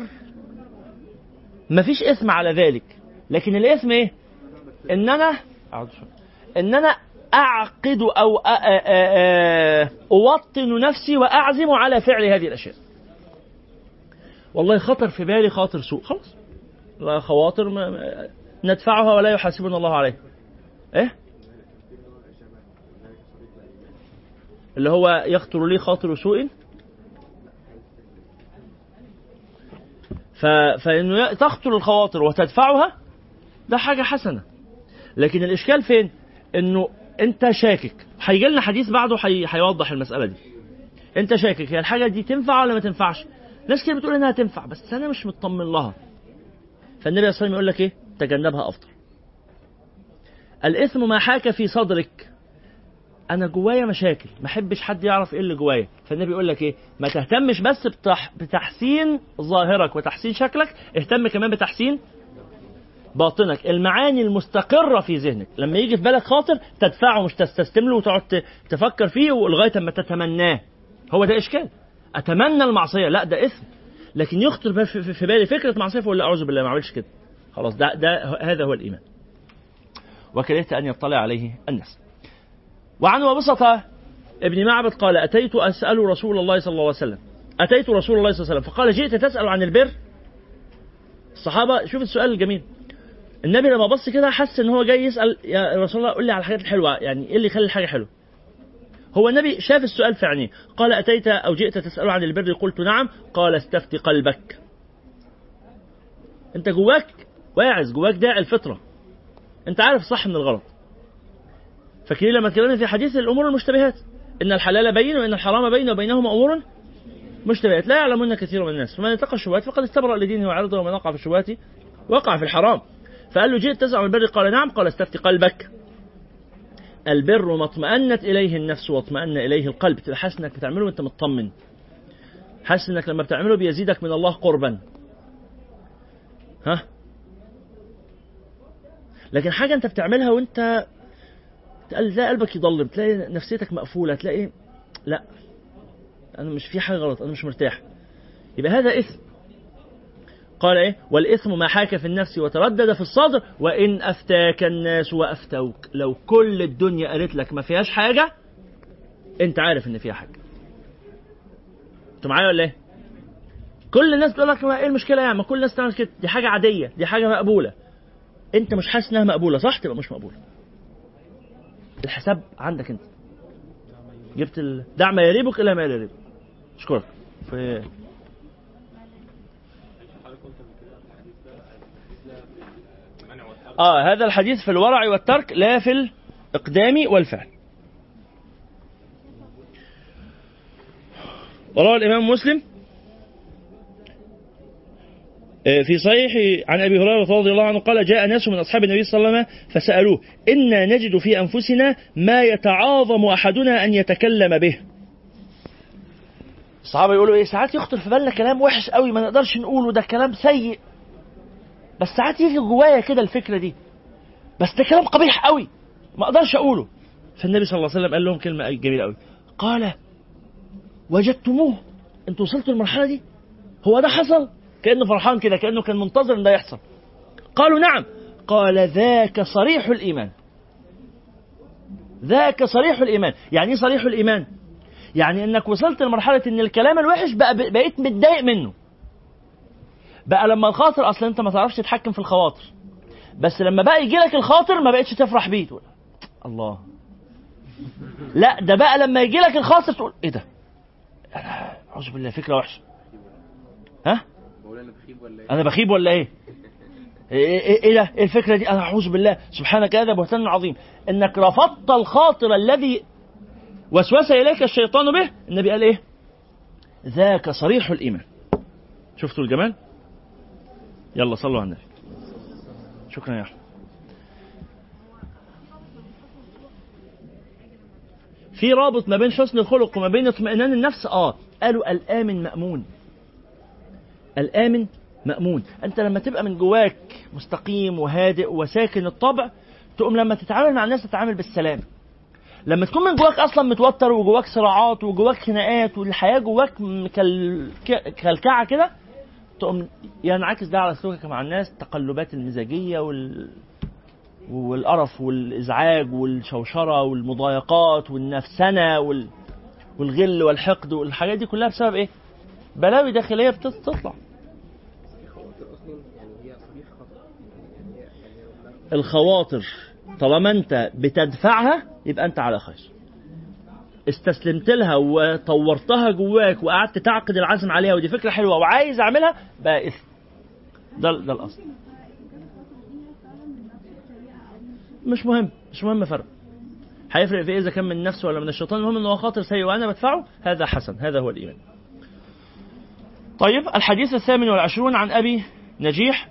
مفيش اثم على ذلك لكن الاثم ايه ان انا ان انا اعقد او أ- أ- أ- اوطن نفسي واعزم على فعل هذه الاشياء والله خطر في بالي خاطر سوء خلاص لا خواطر ما ما- ندفعها ولا يحاسبنا الله عليها ايه اللي هو يخطر لي خاطر سوء ف... فانه ي- تخطر الخواطر وتدفعها ده حاجه حسنه لكن الاشكال فين انه انت شاكك هيجي لنا حديث بعده حي... هيوضح المساله دي انت شاكك هي الحاجه دي تنفع ولا ما تنفعش ناس كتير بتقول انها تنفع بس انا مش مطمن لها فالنبي صلى الله عليه وسلم يقول لك ايه تجنبها افضل الاثم ما حاك في صدرك انا جوايا مشاكل ما احبش حد يعرف ايه اللي جوايا فالنبي يقول لك ايه ما تهتمش بس بتح... بتحسين ظاهرك وتحسين شكلك اهتم كمان بتحسين باطنك المعاني المستقرة في ذهنك لما يجي في بالك خاطر تدفعه مش تستسلم له وتقعد ت- تفكر فيه لغاية ما تتمناه هو ده إشكال أتمنى المعصية لا ده إثم لكن يخطر بال- في في بالي فكرة معصية فأقول لا أعوذ بالله ما أعملش كده خلاص ده, ده هذا هو الإيمان وكرهت أن يطلع عليه الناس وعن وبسطة ابن معبد قال أتيت أسأل رسول الله صلى الله عليه وسلم أتيت رسول الله صلى الله عليه وسلم فقال جئت تسأل عن البر الصحابة شوف السؤال الجميل النبي لما بص كده حس ان هو جاي يسال يا رسول الله قول لي على الحاجات الحلوه يعني ايه اللي يخلي الحاجه حلوه هو النبي شاف السؤال في عينيه قال اتيت او جئت تسال عن البر قلت نعم قال استفتي قلبك انت جواك واعز جواك داعي الفطره انت عارف الصح من الغلط فاكرين لما اتكلمنا في حديث الامور المشتبهات ان الحلال بين وان الحرام بين وبينهما امور مشتبهات لا يعلمون كثير من الناس فمن اتقى الشبهات فقد استبرأ لدينه وعرضه ومن وقع في الشبهات وقع في الحرام فقال له جئت تسعى عن البر قال نعم قال استفتي قلبك البر ما اطمأنت إليه النفس واطمأن إليه القلب تبقى حاسس إنك بتعمله وأنت مطمن حاسس إنك لما بتعمله بيزيدك من الله قربا ها لكن حاجة أنت بتعملها وأنت تلاقي قلبك يضلم تلاقي نفسيتك مقفولة تلاقي لا أنا مش في حاجة غلط أنا مش مرتاح يبقى هذا إثم قال ايه والاثم ما حاك في النفس وتردد في الصدر وان افتاك الناس وافتوك لو كل الدنيا قالت لك ما فيهاش حاجه انت عارف ان فيها حاجه انتوا معايا ولا ايه كل الناس تقول لك ما ايه المشكله يعني ما كل الناس تعمل كده دي حاجه عاديه دي حاجه مقبوله انت مش حاسس انها مقبوله صح تبقى مش مقبوله الحساب عندك انت جبت ال... دع ما يريبك الى ما لا يريبك اشكرك في اه هذا الحديث في الورع والترك لا في الاقدام والفعل وروى الامام مسلم آه، في صحيح عن ابي هريره رضي الله عنه قال جاء ناس من اصحاب النبي صلى الله عليه وسلم فسالوه انا نجد في انفسنا ما يتعاظم احدنا ان يتكلم به. الصحابه يقولوا ايه ساعات يخطر في بالنا كلام وحش قوي ما نقدرش نقوله ده كلام سيء. بس ساعات يجي جوايا كده الفكره دي. بس ده كلام قبيح قوي ما اقدرش اقوله. فالنبي صلى الله عليه وسلم قال لهم كلمه جميله قوي. قال وجدتموه انتوا وصلتوا للمرحله دي؟ هو ده حصل؟ كانه فرحان كده كانه كان منتظر ان ده يحصل قالوا نعم قال ذاك صريح الايمان ذاك صريح الايمان يعني ايه صريح الايمان يعني انك وصلت لمرحله ان الكلام الوحش بقى بقيت متضايق منه بقى لما الخاطر اصلا انت ما تعرفش تتحكم في الخواطر بس لما بقى يجي لك الخاطر ما بقتش تفرح بيه تقول الله لا ده بقى لما يجي لك الخاطر تقول ايه ده انا اعوذ بالله فكره وحشه ها بقول انا بخيب ولا ايه؟ انا بخيب ولا ايه ايه, إيه, إيه ده ايه الفكره دي انا اعوذ بالله سبحانك هذا بهتان عظيم انك رفضت الخاطر الذي وسوس اليك الشيطان به النبي قال ايه ذاك صريح الايمان شفتوا الجمال يلا صلوا على النبي شكرا يا احمد في رابط ما بين حسن الخلق وما بين اطمئنان النفس اه قالوا الامن مامون الآمن مأمون أنت لما تبقى من جواك مستقيم وهادئ وساكن الطبع تقوم لما تتعامل مع الناس تتعامل بالسلام لما تكون من جواك اصلا متوتر وجواك صراعات وجواك خناقات والحياه جواك مكل- كلكعه كده تقوم ينعكس ده على سلوكك مع الناس التقلبات المزاجيه وال والقرف والازعاج والشوشره والمضايقات والنفسنه وال... والغل والحقد والحاجات دي كلها بسبب ايه؟ بلاوي داخليه بتطلع الخواطر اصلا يعني هي صريح خطا يعني هي يعني لما الخواطر طالما انت بتدفعها يبقى انت على خير استسلمت لها وطورتها جواك وقعدت تعقد العزم عليها ودي فكره حلوه وعايز اعملها بقى اثم ده ده الاصل مش مهم مش مهم فرق هيفرق في ايه اذا كان من النفس ولا من الشيطان المهم ان هو خاطر سيء وانا بدفعه هذا حسن هذا هو الايمان طيب الحديث الثامن والعشرون عن ابي نجيح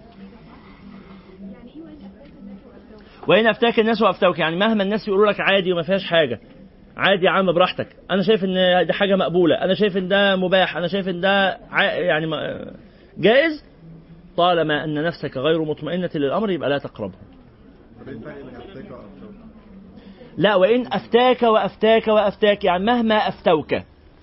وإن أفتاك الناس وأفتوك يعني مهما الناس يقولوا لك عادي وما فيهاش حاجة عادي يا عم براحتك أنا شايف إن دي حاجة مقبولة أنا شايف إن ده مباح أنا شايف إن ده ع- يعني ما- جائز طالما أن نفسك غير مطمئنة للأمر يبقى لا تقربه طب ايه الفرق بين افتاك وافتوك؟ لا وإن أفتاك وأفتاك وأفتاك يعني مهما أفتوك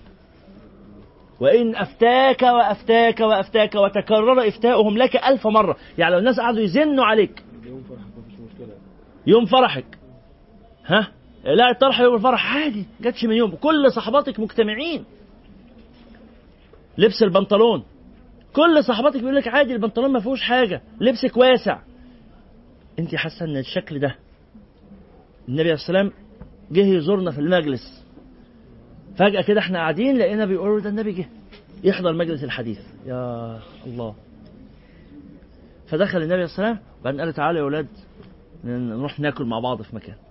وإن أفتاك وأفتاك وأفتاك وتكرر إفتاؤهم لك ألف مرة يعني لو الناس قعدوا يزنوا عليك يوم فرحك مفيش مشكله يوم فرحك ها لا الطرح يوم الفرح عادي جاتش من يوم كل صحباتك مجتمعين لبس البنطلون كل صحباتك بيقول لك عادي البنطلون ما فيهوش حاجه لبسك واسع انت حاسه ان الشكل ده النبي عليه السلام جه يزورنا في المجلس فجأة كده احنا قاعدين لقينا بيقولوا ده النبي جه يحضر مجلس الحديث يا الله فدخل النبي عليه السلام وبعدين قال تعالوا يا اولاد نروح ناكل مع بعض في مكان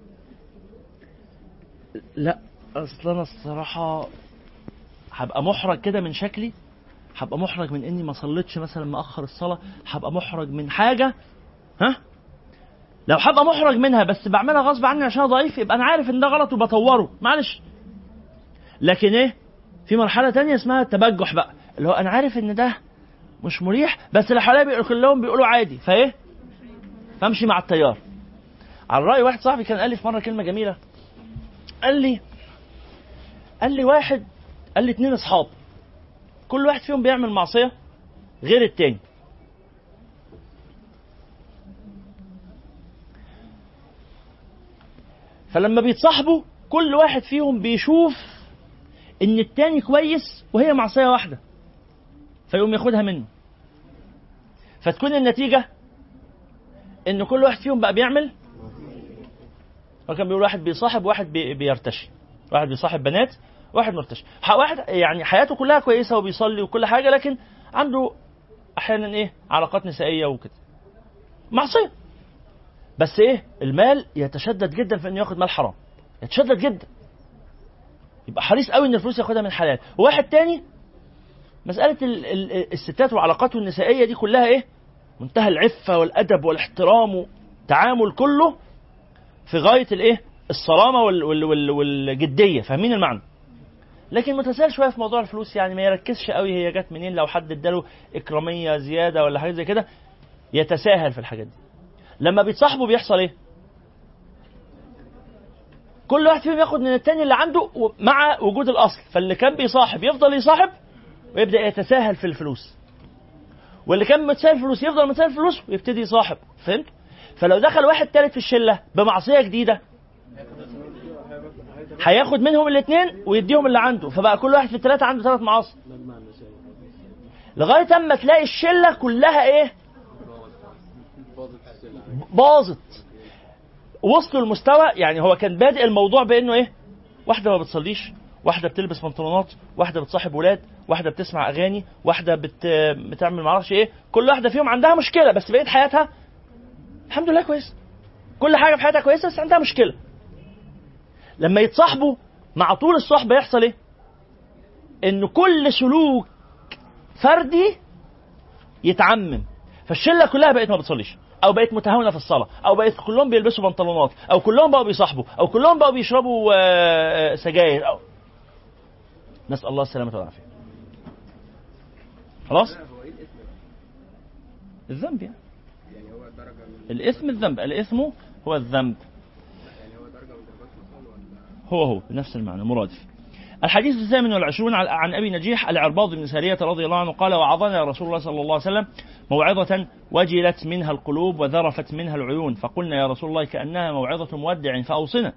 لا اصل انا الصراحه هبقى محرج كده من شكلي هبقى محرج من اني ما صليتش مثلا مأخر الصلاه هبقى محرج من حاجه ها لو هبقى محرج منها بس بعملها غصب عني عشان أنا ضعيف يبقى انا عارف ان ده غلط وبطوره معلش لكن ايه في مرحله تانية اسمها التبجح بقى اللي هو انا عارف ان ده مش مريح بس اللي حواليا بيقولوا كلهم بيقولوا عادي فايه فامشي مع التيار على رأي واحد صاحبي كان قال لي في مرة كلمة جميلة قال لي قال لي واحد قال لي اتنين اصحاب كل واحد فيهم بيعمل معصية غير التاني فلما بيتصاحبوا كل واحد فيهم بيشوف ان التاني كويس وهي معصية واحدة فيقوم ياخدها منه فتكون النتيجة ان كل واحد فيهم بقى بيعمل هو كان بيقول واحد بيصاحب واحد بي بيرتشي واحد بيصاحب بنات واحد مرتشي ح- واحد يعني حياته كلها كويسه وبيصلي وكل حاجه لكن عنده احيانا ايه علاقات نسائيه وكده معصيه بس ايه المال يتشدد جدا في انه ياخد مال حرام يتشدد جدا يبقى حريص قوي ان الفلوس ياخدها من حلال وواحد تاني مساله ال- ال- الستات وعلاقاته النسائيه دي كلها ايه منتهى العفه والادب والاحترام والتعامل كله في غايه الايه الصرامه وال وال وال والجديه فاهمين المعنى لكن متساهل شويه في موضوع الفلوس يعني ما يركزش قوي هي جت منين لو حد اداله اكراميه زياده ولا حاجه زي كده يتساهل في الحاجات دي لما بيتصاحبوا بيحصل ايه كل واحد فيهم ياخد من التاني اللي عنده و- مع وجود الاصل فاللي كان بيصاحب يفضل يصاحب ويبدا يتساهل في الفلوس واللي كان متساهل فلوس يفضل متساهل فلوس ويبتدي يصاحب فهمت فلو دخل واحد تالت في الشله بمعصيه جديده هياخد منهم الاثنين ويديهم اللي عنده فبقى كل واحد في الثلاثه عنده ثلاث معاصي لغايه اما تلاقي الشله كلها ايه باظت وصلوا المستوى يعني هو كان بادئ الموضوع بانه ايه واحده ما بتصليش واحده بتلبس بنطلونات واحده بتصاحب ولاد واحده بتسمع اغاني واحده بت... بتعمل معرفش ايه كل واحده فيهم عندها مشكله بس بقيه حياتها الحمد لله كويس كل حاجه في حياتها كويسه بس عندها مشكله لما يتصاحبوا مع طول الصحبه يحصل ايه ان كل سلوك فردي يتعمم فالشله كلها بقت ما بتصليش او بقت متهاونه في الصلاه او بقت كلهم بيلبسوا بنطلونات او كلهم بقوا بيصاحبوا او كلهم بقوا بيشربوا آه، آه، سجاير او نسال الله السلامه والعافيه خلاص الذنب يعني يعني هو درجة من الاثم الذنب الاثم هو الذنب يعني هو درجة من درجات الوصول ولا هو هو بنفس المعنى مرادف الحديث الثامن والعشرون عن- عن ابي نجيح العرباض بن ساريه رضي الله عنه قال وعظنا رسول الله صلى الله عليه وسلم موعظه وجلت منها القلوب وذرفت منها العيون فقلنا يا رسول الله كانها موعظه مودع فاوصنا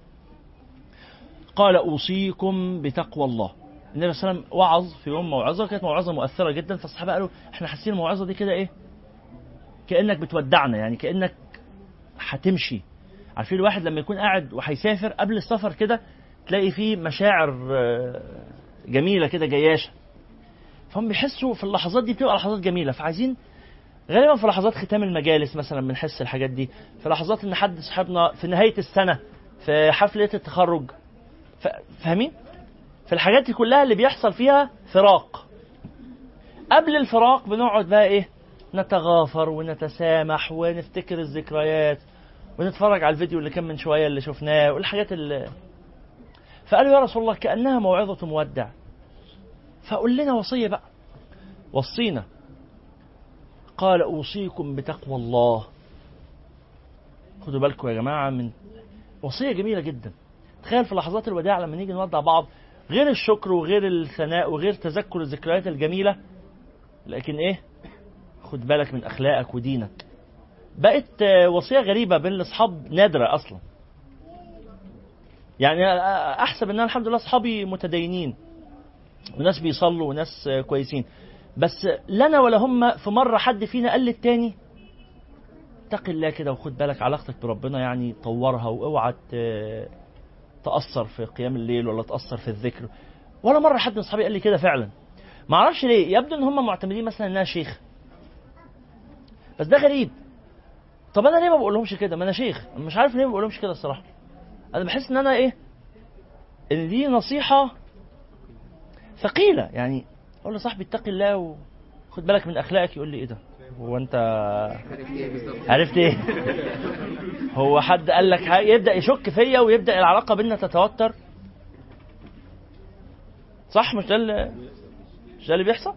قال اوصيكم بتقوى الله النبي صلى الله عليه وسلم وعظ في يوم موعظه كانت موعظه مؤثره جدا فالصحابه قالوا احنا حاسين الموعظه دي كده ايه كانك بتودعنا يعني كانك هتمشي عارفين الواحد لما يكون قاعد وهيسافر قبل السفر كده تلاقي فيه مشاعر آه، جميله كده جياشه فهم بيحسوا في اللحظات دي بتبقى لحظات جميله فعايزين غالبا في لحظات ختام المجالس مثلا بنحس الحاجات دي في لحظات ان حد صاحبنا في نهايه السنه في حفله التخرج ف- فاهمين في الحاجات دي كلها اللي بيحصل فيها فراق قبل الفراق بنقعد بقى ايه نتغافر ونتسامح ونفتكر الذكريات ونتفرج على الفيديو اللي كان من شويه اللي شفناه والحاجات اللي فقالوا يا رسول الله كانها موعظه مودع فقول لنا وصيه بقى وصينا قال اوصيكم بتقوى الله خدوا بالكم يا جماعه من وصيه جميله جدا تخيل في لحظات الوداع لما نيجي نودع بعض غير الشكر وغير الثناء وغير تذكر الذكريات الجميله لكن ايه خد بالك من اخلاقك ودينك بقت آه، وصيه غريبه بين الاصحاب نادره اصلا يعني آه، احسب ان انا الحمد لله اصحابي متدينين وناس بيصلوا وناس آه، كويسين بس لنا ولا هم في مره حد فينا قال للتاني اتق الله كده وخد بالك علاقتك بربنا يعني طورها واوعى ت- تاثر في قيام الليل ولا تاثر في الذكر ولا مره حد من اصحابي قال لي كده فعلا ما اعرفش ليه يبدو ان هم معتمدين مثلا انها شيخ بس ده غريب طب انا ليه ما بقولهمش كده ما انا شيخ أنا مش عارف ليه ما بقولهمش كده الصراحه انا بحس ان انا ايه ان دي نصيحه ثقيله يعني اقول لصاحبي اتقي الله وخد بالك من اخلاقك يقول لي ايه ده هو انت عرفت ايه بالظبط عرفت ايه هو حد قال لك حاجة يبدا يشك فيا ويبدا العلاقه بينا تتوتر صح مش ده اللي مش ده اللي بيحصل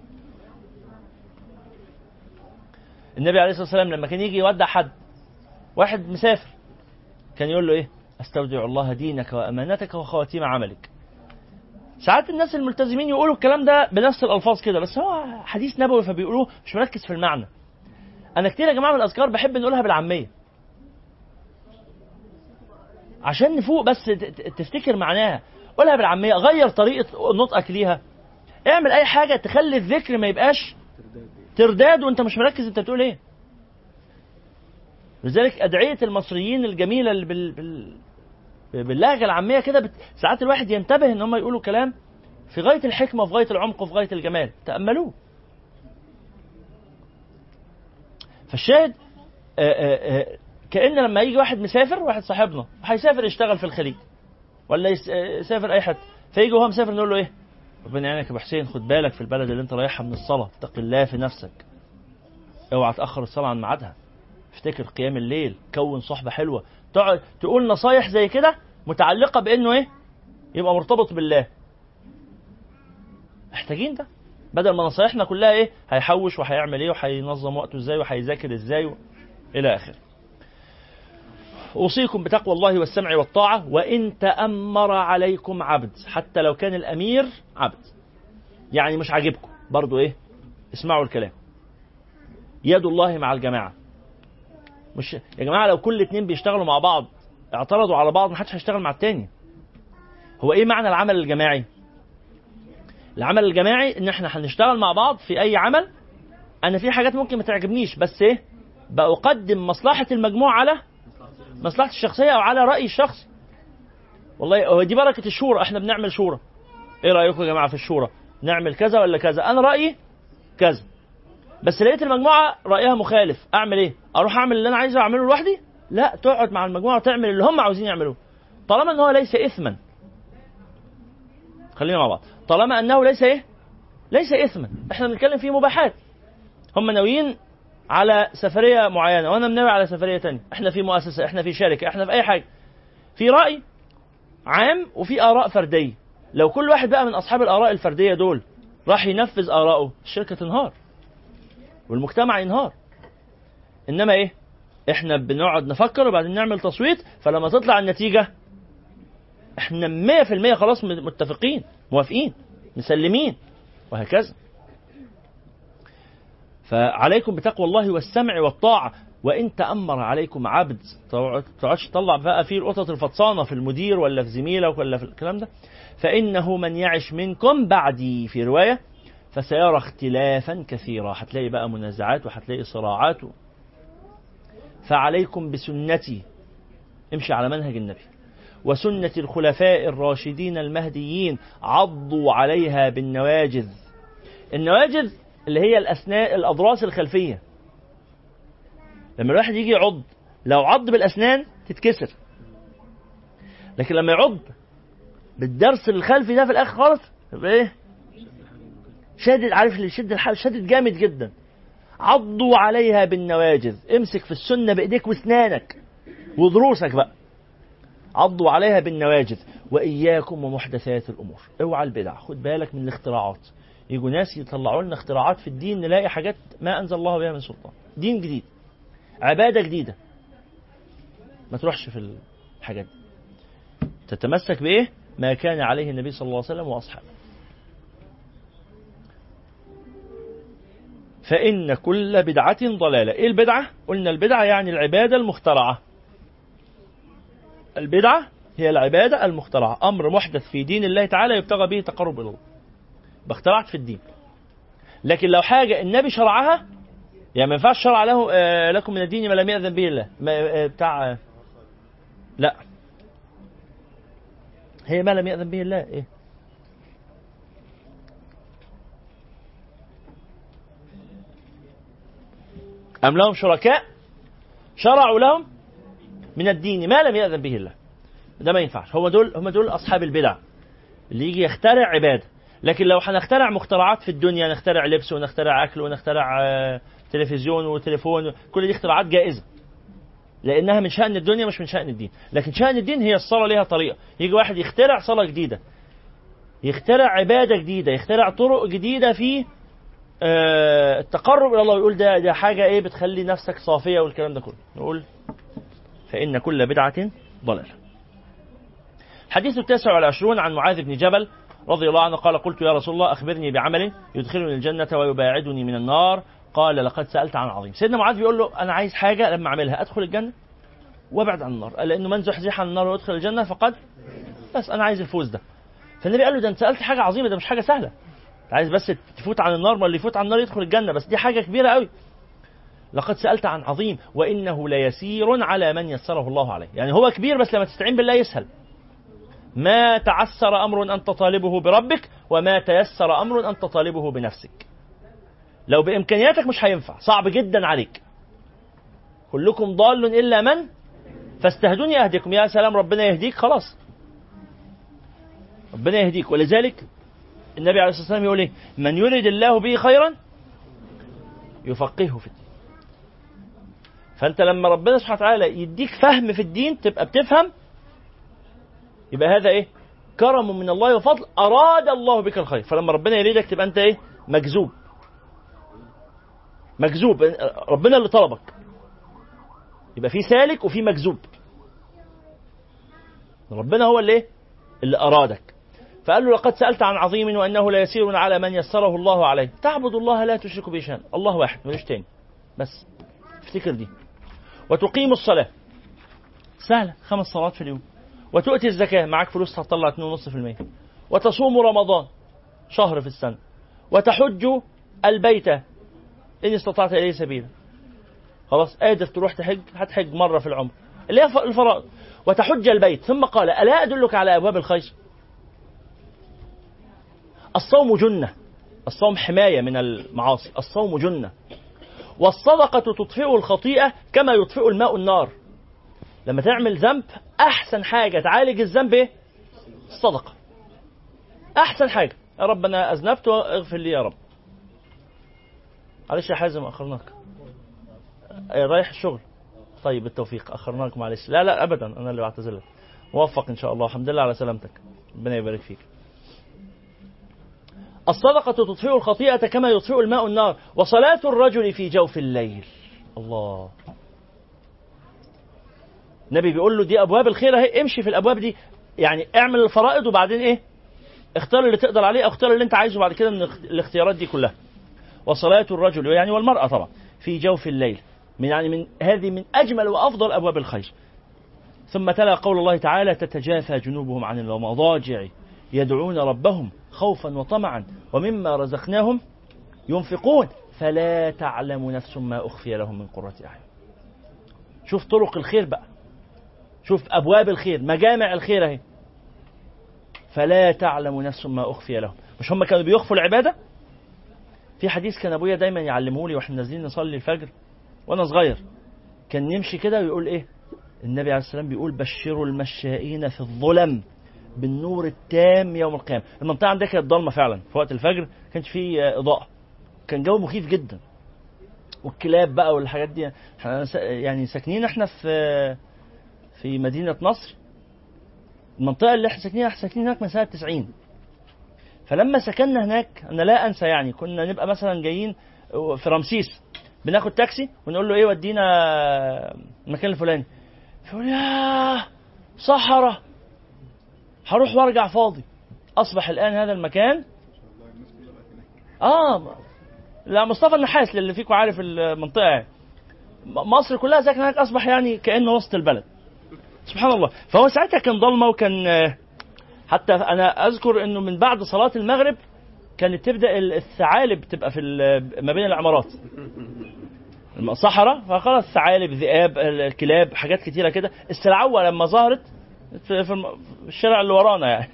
النبي عليه الصلاه والسلام لما كان يجي يودع حد واحد مسافر كان يقول له ايه استودع الله دينك وامانتك وخواتيم عملك ساعات الناس الملتزمين يقولوا الكلام ده بنفس الالفاظ كده بس هو حديث نبوي فبيقولوه مش مركز في المعنى انا كتير يا جماعه من الاذكار بحب نقولها بالعاميه عشان نفوق بس ت- ت- تفتكر معناها قولها بالعاميه غير طريقه نطقك ليها اعمل اي حاجه تخلي الذكر ما يبقاش ترداد وانت مش مركز انت بتقول ايه لذلك ادعيه المصريين الجميله اللي بال... بال... باللهجه العاميه كده بت... ساعات الواحد ينتبه ان هم يقولوا كلام في غايه الحكمه وفي غايه العمق وفي غايه الجمال تاملوه فالشاهد آه، آه، آه، كان لما يجي واحد مسافر واحد صاحبنا هيسافر يشتغل في الخليج ولا يس- آه، يسافر اي حته فيجي وهو مسافر نقول له ايه ربنا يعينك يا ابو حسين خد بالك في البلد اللي انت رايحها من الصلاه اتق الله في نفسك اوعى تاخر الصلاه عن ميعادها افتكر قيام الليل كون صحبه حلوه تقعد تقول نصايح زي كده متعلقه بانه ايه يبقى مرتبط بالله محتاجين ده بدل ما نصايحنا كلها ايه هيحوش وهيعمل ايه وهينظم وقته ازاي وهيذاكر ازاي و... الى اخره اوصيكم بتقوى الله والسمع والطاعه وان تامر عليكم عبد حتى لو كان الامير عبد يعني مش عاجبكم برضو ايه اسمعوا الكلام يد الله مع الجماعه مش يا جماعه لو كل اتنين بيشتغلوا مع بعض اعترضوا على بعض محدش هيشتغل مع التاني هو ايه معنى العمل الجماعي العمل الجماعي ان احنا هنشتغل مع بعض في اي عمل انا في حاجات ممكن ما تعجبنيش بس ايه بقدم مصلحه المجموعه على مصلحتي الشخصيه او على رايي الشخصي والله هو دي بركه الشورى احنا بنعمل شورى ايه رايكم يا جماعه في الشورى نعمل كذا ولا كذا انا رايي كذا بس لقيت المجموعه رايها مخالف اعمل ايه اروح اعمل اللي انا عايزه اعمله لوحدي لا تقعد مع المجموعه وتعمل اللي هم عاوزين يعملوه طالما ان هو ليس اثما خلينا مع بعض طالما انه ليس ايه ليس اثما احنا بنتكلم في مباحات هم ناويين على سفريه معينه وانا ناوي على سفريه تانية احنا في مؤسسه احنا في شركه احنا في اي حاجه في راي عام وفي اراء فرديه لو كل واحد بقى من اصحاب الاراء الفرديه دول راح ينفذ اراءه الشركه تنهار والمجتمع ينهار انما ايه احنا بنقعد نفكر وبعدين نعمل تصويت فلما تطلع النتيجه احنا 100% خلاص متفقين موافقين مسلمين وهكذا فعليكم بتقوى الله والسمع والطاعة وإن تأمر عليكم عبد تقعدش تطلع بقى فيه القطط الفطسانة في المدير ولا في زميلك ولا في الكلام ده فإنه من يعش منكم بعدي في رواية فسيرى اختلافا كثيرا هتلاقي بقى منازعات وهتلاقي صراعات فعليكم بسنتي امشي على منهج النبي وسنة الخلفاء الراشدين المهديين عضوا عليها بالنواجذ النواجذ اللي هي الأسنان الأضراس الخلفية لما الواحد يجي يعض لو عض بالأسنان تتكسر لكن لما يعض بالدرس الخلفي ده في الآخر خالص يبقى إيه شادد عارف اللي يشد الحال شادد جامد جدا عضوا عليها بالنواجذ امسك في السنة بإيديك واسنانك وضروسك بقى عضوا عليها بالنواجذ وإياكم ومحدثات الأمور اوعى البدع خد بالك من الاختراعات يجوا ناس يطلعوا لنا اختراعات في الدين نلاقي حاجات ما أنزل الله بها من سلطان دين جديد عبادة جديدة ما تروحش في الحاجات دي تتمسك بإيه ما كان عليه النبي صلى الله عليه وسلم وأصحابه فإن كل بدعة ضلالة إيه البدعة؟ قلنا البدعة يعني العبادة المخترعة البدعة هي العبادة المخترعة أمر محدث في دين الله تعالى يبتغى به تقرب إلى الله باخترعت في الدين لكن لو حاجة النبي شرعها يعني ما ينفعش شرع له آه لكم من الدين ما لم يأذن به الله ما آه بتاع آه لا هي ما لم يأذن به الله إيه أم لهم شركاء شرعوا لهم من الدين ما لم يأذن به الله ده ما ينفعش هو دول هم دول أصحاب البدع اللي يجي يخترع عبادة لكن لو هنخترع مخترعات في الدنيا نخترع لبس ونخترع أكل ونخترع آه تلفزيون وتليفون كل دي اختراعات جائزة لأنها من شأن الدنيا مش من شأن الدين لكن شأن الدين هي الصلاة ليها طريقة يجي واحد يخترع صلاة جديدة يخترع عبادة جديدة يخترع طرق جديدة في آه التقرب إلى الله ويقول ده ده حاجة إيه بتخلي نفسك صافية والكلام ده كله نقول فإن كل بدعة ضلالة الحديث التاسع والعشرون عن معاذ بن جبل رضي الله عنه قال قلت يا رسول الله أخبرني بعمل يدخلني الجنة ويباعدني من النار قال لقد سألت عن عظيم سيدنا معاذ بيقول له أنا عايز حاجة لما أعملها أدخل الجنة وابعد عن النار قال لأنه من زحزح عن النار ويدخل الجنة فقد بس أنا عايز الفوز ده فالنبي قال له ده أنت سألت حاجة عظيمة ده مش حاجة سهلة عايز بس تفوت عن النار ما اللي يفوت عن النار يدخل الجنة بس دي حاجة كبيرة قوي لقد سألت عن عظيم وإنه ليسير على من يسره الله عليه يعني هو كبير بس لما تستعين بالله يسهل ما تعسر أمر أن تطالبه بربك وما تيسر أمر أن تطالبه بنفسك لو بإمكانياتك مش هينفع صعب جدا عليك كلكم ضال إلا من فاستهدوني أهدكم يا سلام ربنا يهديك خلاص ربنا يهديك ولذلك النبي عليه الصلاة والسلام يقول إيه من يريد الله به خيرا يفقهه في الدين فأنت لما ربنا سبحانه وتعالى يديك فهم في الدين تبقى بتفهم يبقى هذا إيه كرم من الله وفضل أراد الله بك الخير فلما ربنا يريدك تبقى أنت إيه مجذوب مجذوب ربنا اللي طلبك يبقى في سالك وفي مجذوب ربنا هو اللي إيه؟ اللي أرادك فقال له لقد سألت عن عظيم وأنه لا يسير على من يسره الله عليه تعبد الله لا تشرك به شيئا الله واحد ملوش تاني بس افتكر دي وتقيم الصلاة سهلة خمس صلوات في اليوم وتؤتي الزكاة معاك فلوس هتطلع 2.5% وتصوم رمضان شهر في السنة وتحج البيت إن استطعت إليه سبيلا خلاص قادر تروح تحج هتحج مرة في العمر اللي هي الفرائض وتحج البيت ثم قال ألا أدلك على أبواب الخير الصوم جنة الصوم حماية من المعاصي الصوم جنة والصدقة تطفئ الخطيئة كما يطفئ الماء النار لما تعمل ذنب أحسن حاجة تعالج الذنب إيه؟ الصدقة أحسن حاجة يا رب أنا أذنبت واغفر لي يا رب معلش يا حازم أخرناك رايح الشغل طيب بالتوفيق أخرناك معلش لا لا أبدا أنا اللي بعتذر لك موفق إن شاء الله الحمد لله على سلامتك ربنا يبارك فيك الصدقة تطفئ الخطيئة كما يطفئ الماء النار وصلاة الرجل في جوف الليل الله النبي بيقول له دي أبواب الخير اهي امشي في الأبواب دي يعني اعمل الفرائض وبعدين إيه اختار اللي تقدر عليه أو اختار اللي أنت عايزه بعد كده من الاختيارات دي كلها وصلاة الرجل يعني والمرأة طبعا في جوف الليل من يعني من هذه من أجمل وأفضل أبواب الخير ثم تلا قول الله تعالى تتجافى جنوبهم عن المضاجع يدعون ربهم خوفا وطمعا ومما رزقناهم ينفقون فلا تعلم نفس ما أخفي لهم من قرة أعين شوف طرق الخير بقى شوف أبواب الخير مجامع الخير أهي فلا تعلم نفس ما أخفي لهم مش هم كانوا بيخفوا العبادة في حديث كان أبويا دايما يعلمه لي واحنا نازلين نصلي الفجر وأنا صغير كان يمشي كده ويقول إيه النبي عليه السلام بيقول بشروا المشائين في الظلم بالنور التام يوم القيامة المنطقة عندها كانت ضلمة فعلا في وقت الفجر ما كانش فيه إضاءة كان جو مخيف جدا والكلاب بقى والحاجات دي احنا يعني ساكنين احنا في في مدينة نصر المنطقة اللي احنا ساكنين احنا ساكنين هناك من سنة 90 فلما سكننا هناك انا لا انسى يعني كنا نبقى مثلا جايين في رمسيس بناخد تاكسي ونقول له ايه ودينا المكان الفلاني فيقول يا صحراء هروح وارجع فاضي اصبح الان هذا المكان اه لا مصطفى النحاس اللي فيكم عارف المنطقه يعني مصر كلها ساكنه هناك اصبح يعني كانه وسط البلد سبحان الله فهو ساعتها كان ضلمه وكان حتى انا اذكر انه من بعد صلاه المغرب كانت تبدا الثعالب تبقى في ما بين العمارات صحراء فخلاص ثعالب ذئاب الكلاب حاجات كتيره كده السلعوه لما ظهرت في الشارع اللي ورانا يعني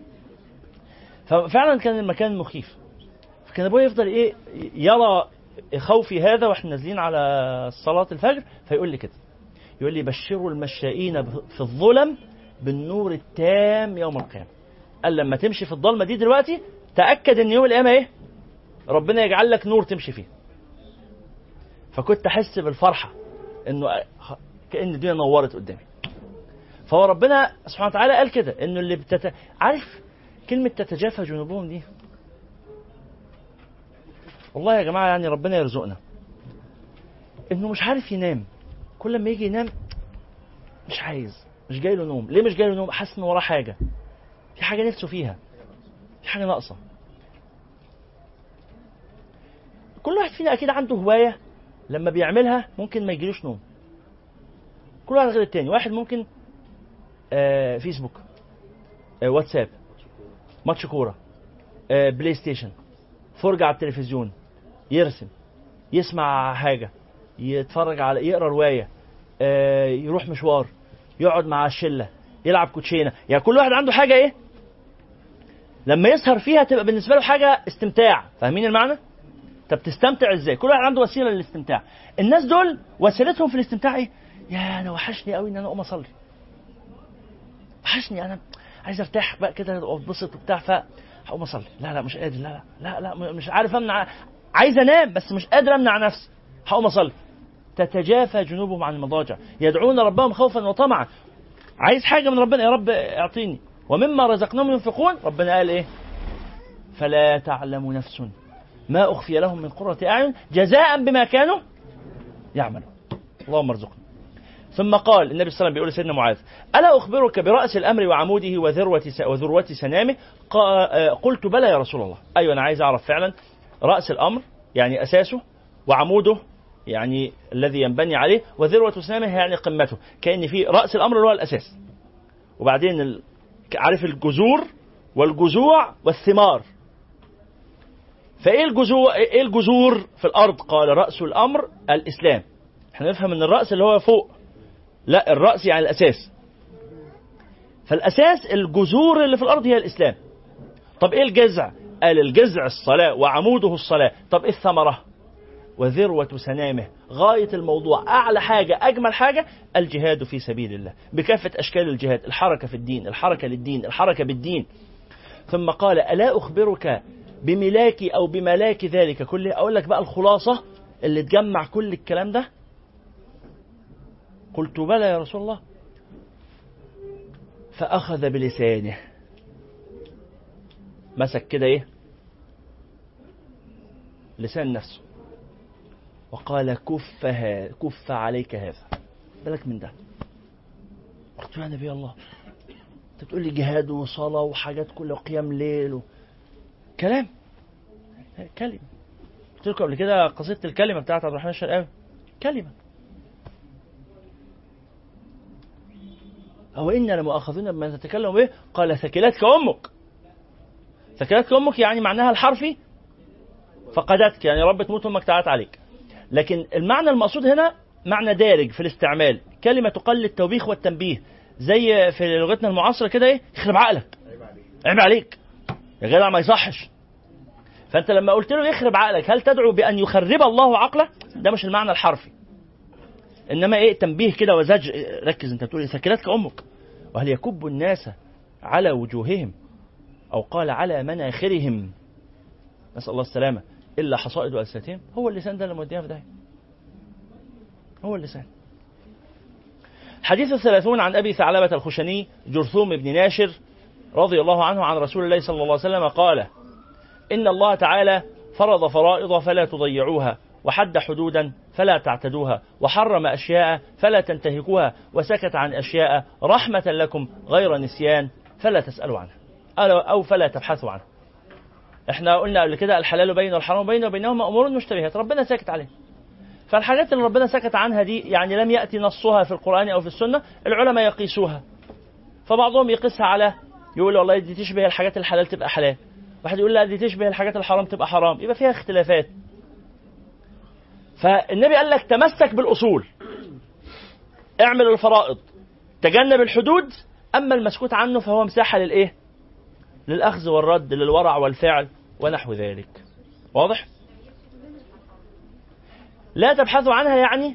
ففعلا كان المكان مخيف فكان ابويا يفضل ايه يرى خوفي هذا واحنا نازلين على صلاه الفجر فيقول لي كده يقول لي بشروا المشائين في الظلم بالنور التام يوم القيامه قال لما تمشي في الضلمه دي دلوقتي تاكد ان يوم القيامه ايه ربنا يجعل لك نور تمشي فيه فكنت احس بالفرحه انه كان الدنيا نورت قدامي فهو ربنا سبحانه وتعالى قال كده انه اللي بتت... عارف كلمه تتجافى جنوبهم دي والله يا جماعه يعني ربنا يرزقنا انه مش عارف ينام كل ما يجي ينام مش عايز مش جاي له نوم ليه مش جاي له نوم حاسس ان وراه حاجه في حاجه نفسه فيها في حاجه ناقصه كل واحد فينا اكيد عنده هوايه لما بيعملها ممكن ما يجيلوش نوم كل واحد غير التاني واحد ممكن آه فيسبوك آه واتساب ماتش كوره آه بلاي ستيشن فرجة على التلفزيون يرسم يسمع حاجة يتفرج على يقرا روايه آه، يروح مشوار يقعد مع الشله يلعب كوتشينه يعني كل واحد عنده حاجه ايه لما يسهر فيها تبقى بالنسبه له حاجه استمتاع فاهمين المعنى طب تستمتع ازاي كل واحد عنده وسيله للاستمتاع الناس دول وسيلتهم في الاستمتاع ايه يا انا وحشني قوي ان انا اقوم اصلي وحشني انا عايز ارتاح بقى كده واتبسط وبتاع ف هقوم اصلي لا لا مش قادر لا لا لا لا م- مش عارف امنع عايز انام بس مش قادر امنع نفسي هقوم اصلي تتجافى جنوبهم عن المضاجع يدعون ربهم خوفا وطمعا عايز حاجه من ربنا يا رب اعطيني ومما رزقناهم ينفقون ربنا قال ايه فلا تعلم نفس ما اخفي لهم من قره اعين جزاء بما كانوا يعملون اللهم ارزقنا ثم قال النبي صلى الله عليه وسلم بيقول لسيدنا معاذ ألا أخبرك برأس الأمر وعموده وذروة س- وذروة سنامه قا- آه، قلت بلى يا رسول الله أيوة أنا عايز أعرف فعلا رأس الأمر يعني أساسه وعموده يعني الذي ينبني عليه وذروة سنامه يعني قمته كأن في رأس الأمر اللي هو الأساس وبعدين ال... عارف الجذور والجذوع والثمار فايه الجذور ايه الجذور في الارض قال راس الامر الاسلام احنا نفهم ان الراس اللي هو فوق لا الراس يعني الاساس فالاساس الجذور اللي في الارض هي الاسلام طب ايه الجذع قال الجذع الصلاه وعموده الصلاه طب ايه الثمره وذروة سنامه غاية الموضوع أعلى حاجة أجمل حاجة الجهاد في سبيل الله بكافة أشكال الجهاد الحركة في الدين الحركة للدين الحركة بالدين ثم قال ألا أخبرك بملاك أو بملاك ذلك كله أقول لك بقى الخلاصة اللي تجمع كل الكلام ده قلت بلى يا رسول الله فأخذ بلسانه مسك كده إيه لسان نفسه وقال كف ها كف عليك هذا بالك من ده قلت يا نبي الله انت بتقول لي جهاد وصلاه وحاجات كلها وقيام ليل و... كلام كلمه قلت لكم قبل كده قصيده الكلمه بتاعت عبد الرحمن الشرقاوي كلمه أو إنا لمؤاخذون بما تتكلم به قال ثكلتك أمك ثكلتك أمك يعني معناها الحرفي فقدتك يعني رب تموت أمك تعالت عليك لكن المعنى المقصود هنا معنى دارج في الاستعمال كلمة تقل التوبيخ والتنبيه زي في لغتنا المعاصرة كده ايه يخرب عقلك عيب عليك يا جدع ما يصحش فانت لما قلت له يخرب عقلك هل تدعو بان يخرب الله عقله ده مش المعنى الحرفي انما ايه تنبيه كده وزج ركز انت بتقول ثكلتك امك وهل يكب الناس على وجوههم او قال على مناخرهم نسال الله السلامه الا حصائد السنتهم هو اللسان ده اللي مودينا في داهيه هو اللسان حديث الثلاثون عن ابي ثعلبه الخشني جرثوم بن ناشر رضي الله عنه عن رسول الله صلى الله عليه وسلم قال ان الله تعالى فرض فرائض فلا تضيعوها وحد حدودا فلا تعتدوها وحرم أشياء فلا تنتهكوها وسكت عن أشياء رحمة لكم غير نسيان فلا تسألوا عنها أو فلا تبحثوا عنها احنا قلنا قبل كده الحلال بين والحرام بين وبينهما أمور مشتبهات ربنا ساكت عليها فالحاجات اللي ربنا سكت عنها دي يعني لم يأتي نصها في القرآن أو في السنة العلماء يقيسوها فبعضهم يقيسها على يقول والله دي تشبه الحاجات الحلال تبقى حلال واحد يقول لا دي تشبه الحاجات الحرام تبقى حرام يبقى فيها اختلافات فالنبي قال لك تمسك بالاصول اعمل الفرائض تجنب الحدود اما المسكوت عنه فهو مساحه للايه للاخذ والرد للورع والفعل ونحو ذلك واضح لا تبحثوا عنها يعني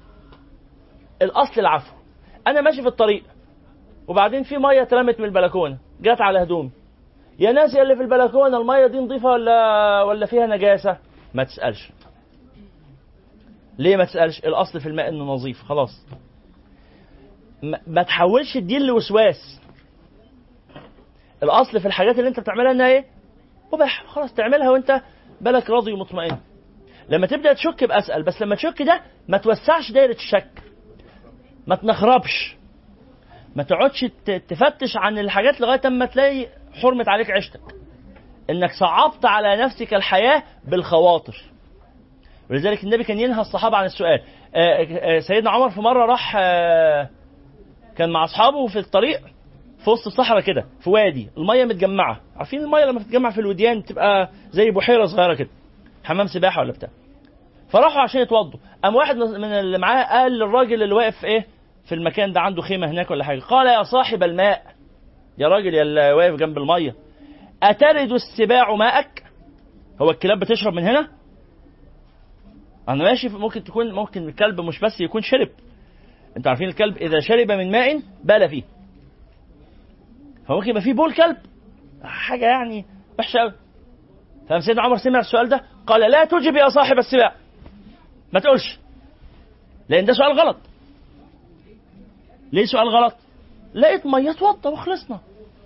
الاصل العفو انا ماشي في الطريق وبعدين في ميه اترمت من البلكونه جت على هدومي يا ناس اللي في البلكونه الميه دي نظيفه ولا ولا فيها نجاسه ما تسالش ليه ما تسالش الاصل في الماء انه نظيف خلاص ما, ما تحولش الدين لوسواس الاصل في الحاجات اللي انت بتعملها انها ايه مباح خلاص تعملها وانت بالك راضي ومطمئن لما تبدا تشك يبقى اسال بس لما تشك ده ما توسعش دايره الشك ما تنخربش ما تقعدش تفتش عن الحاجات لغايه اما تلاقي حرمت عليك عيشتك انك صعبت على نفسك الحياه بالخواطر ولذلك النبي كان ينهى الصحابه عن السؤال سيدنا عمر في مره راح كان مع اصحابه في الطريق في وسط الصحراء كده في وادي الميه متجمعه عارفين الميه لما تتجمع في الوديان تبقى زي بحيره صغيره كده حمام سباحه ولا بتاع فراحوا عشان يتوضوا قام واحد من اللي معاه قال للراجل اللي واقف ايه في المكان ده عنده خيمه هناك ولا حاجه قال يا صاحب الماء يا راجل يا اللي واقف جنب الميه اترد السباع ماءك هو الكلاب بتشرب من هنا انا ماشي ممكن تكون ممكن الكلب مش بس يكون شرب انتوا عارفين الكلب اذا شرب من ماء بال فيه فممكن يبقى فيه بول كلب حاجه يعني وحشه قوي فقام سيدنا عمر سمع السؤال ده قال لا تجب يا صاحب السباع ما تقولش لان ده سؤال غلط ليه سؤال غلط لقيت ميه اتوضى وخلصنا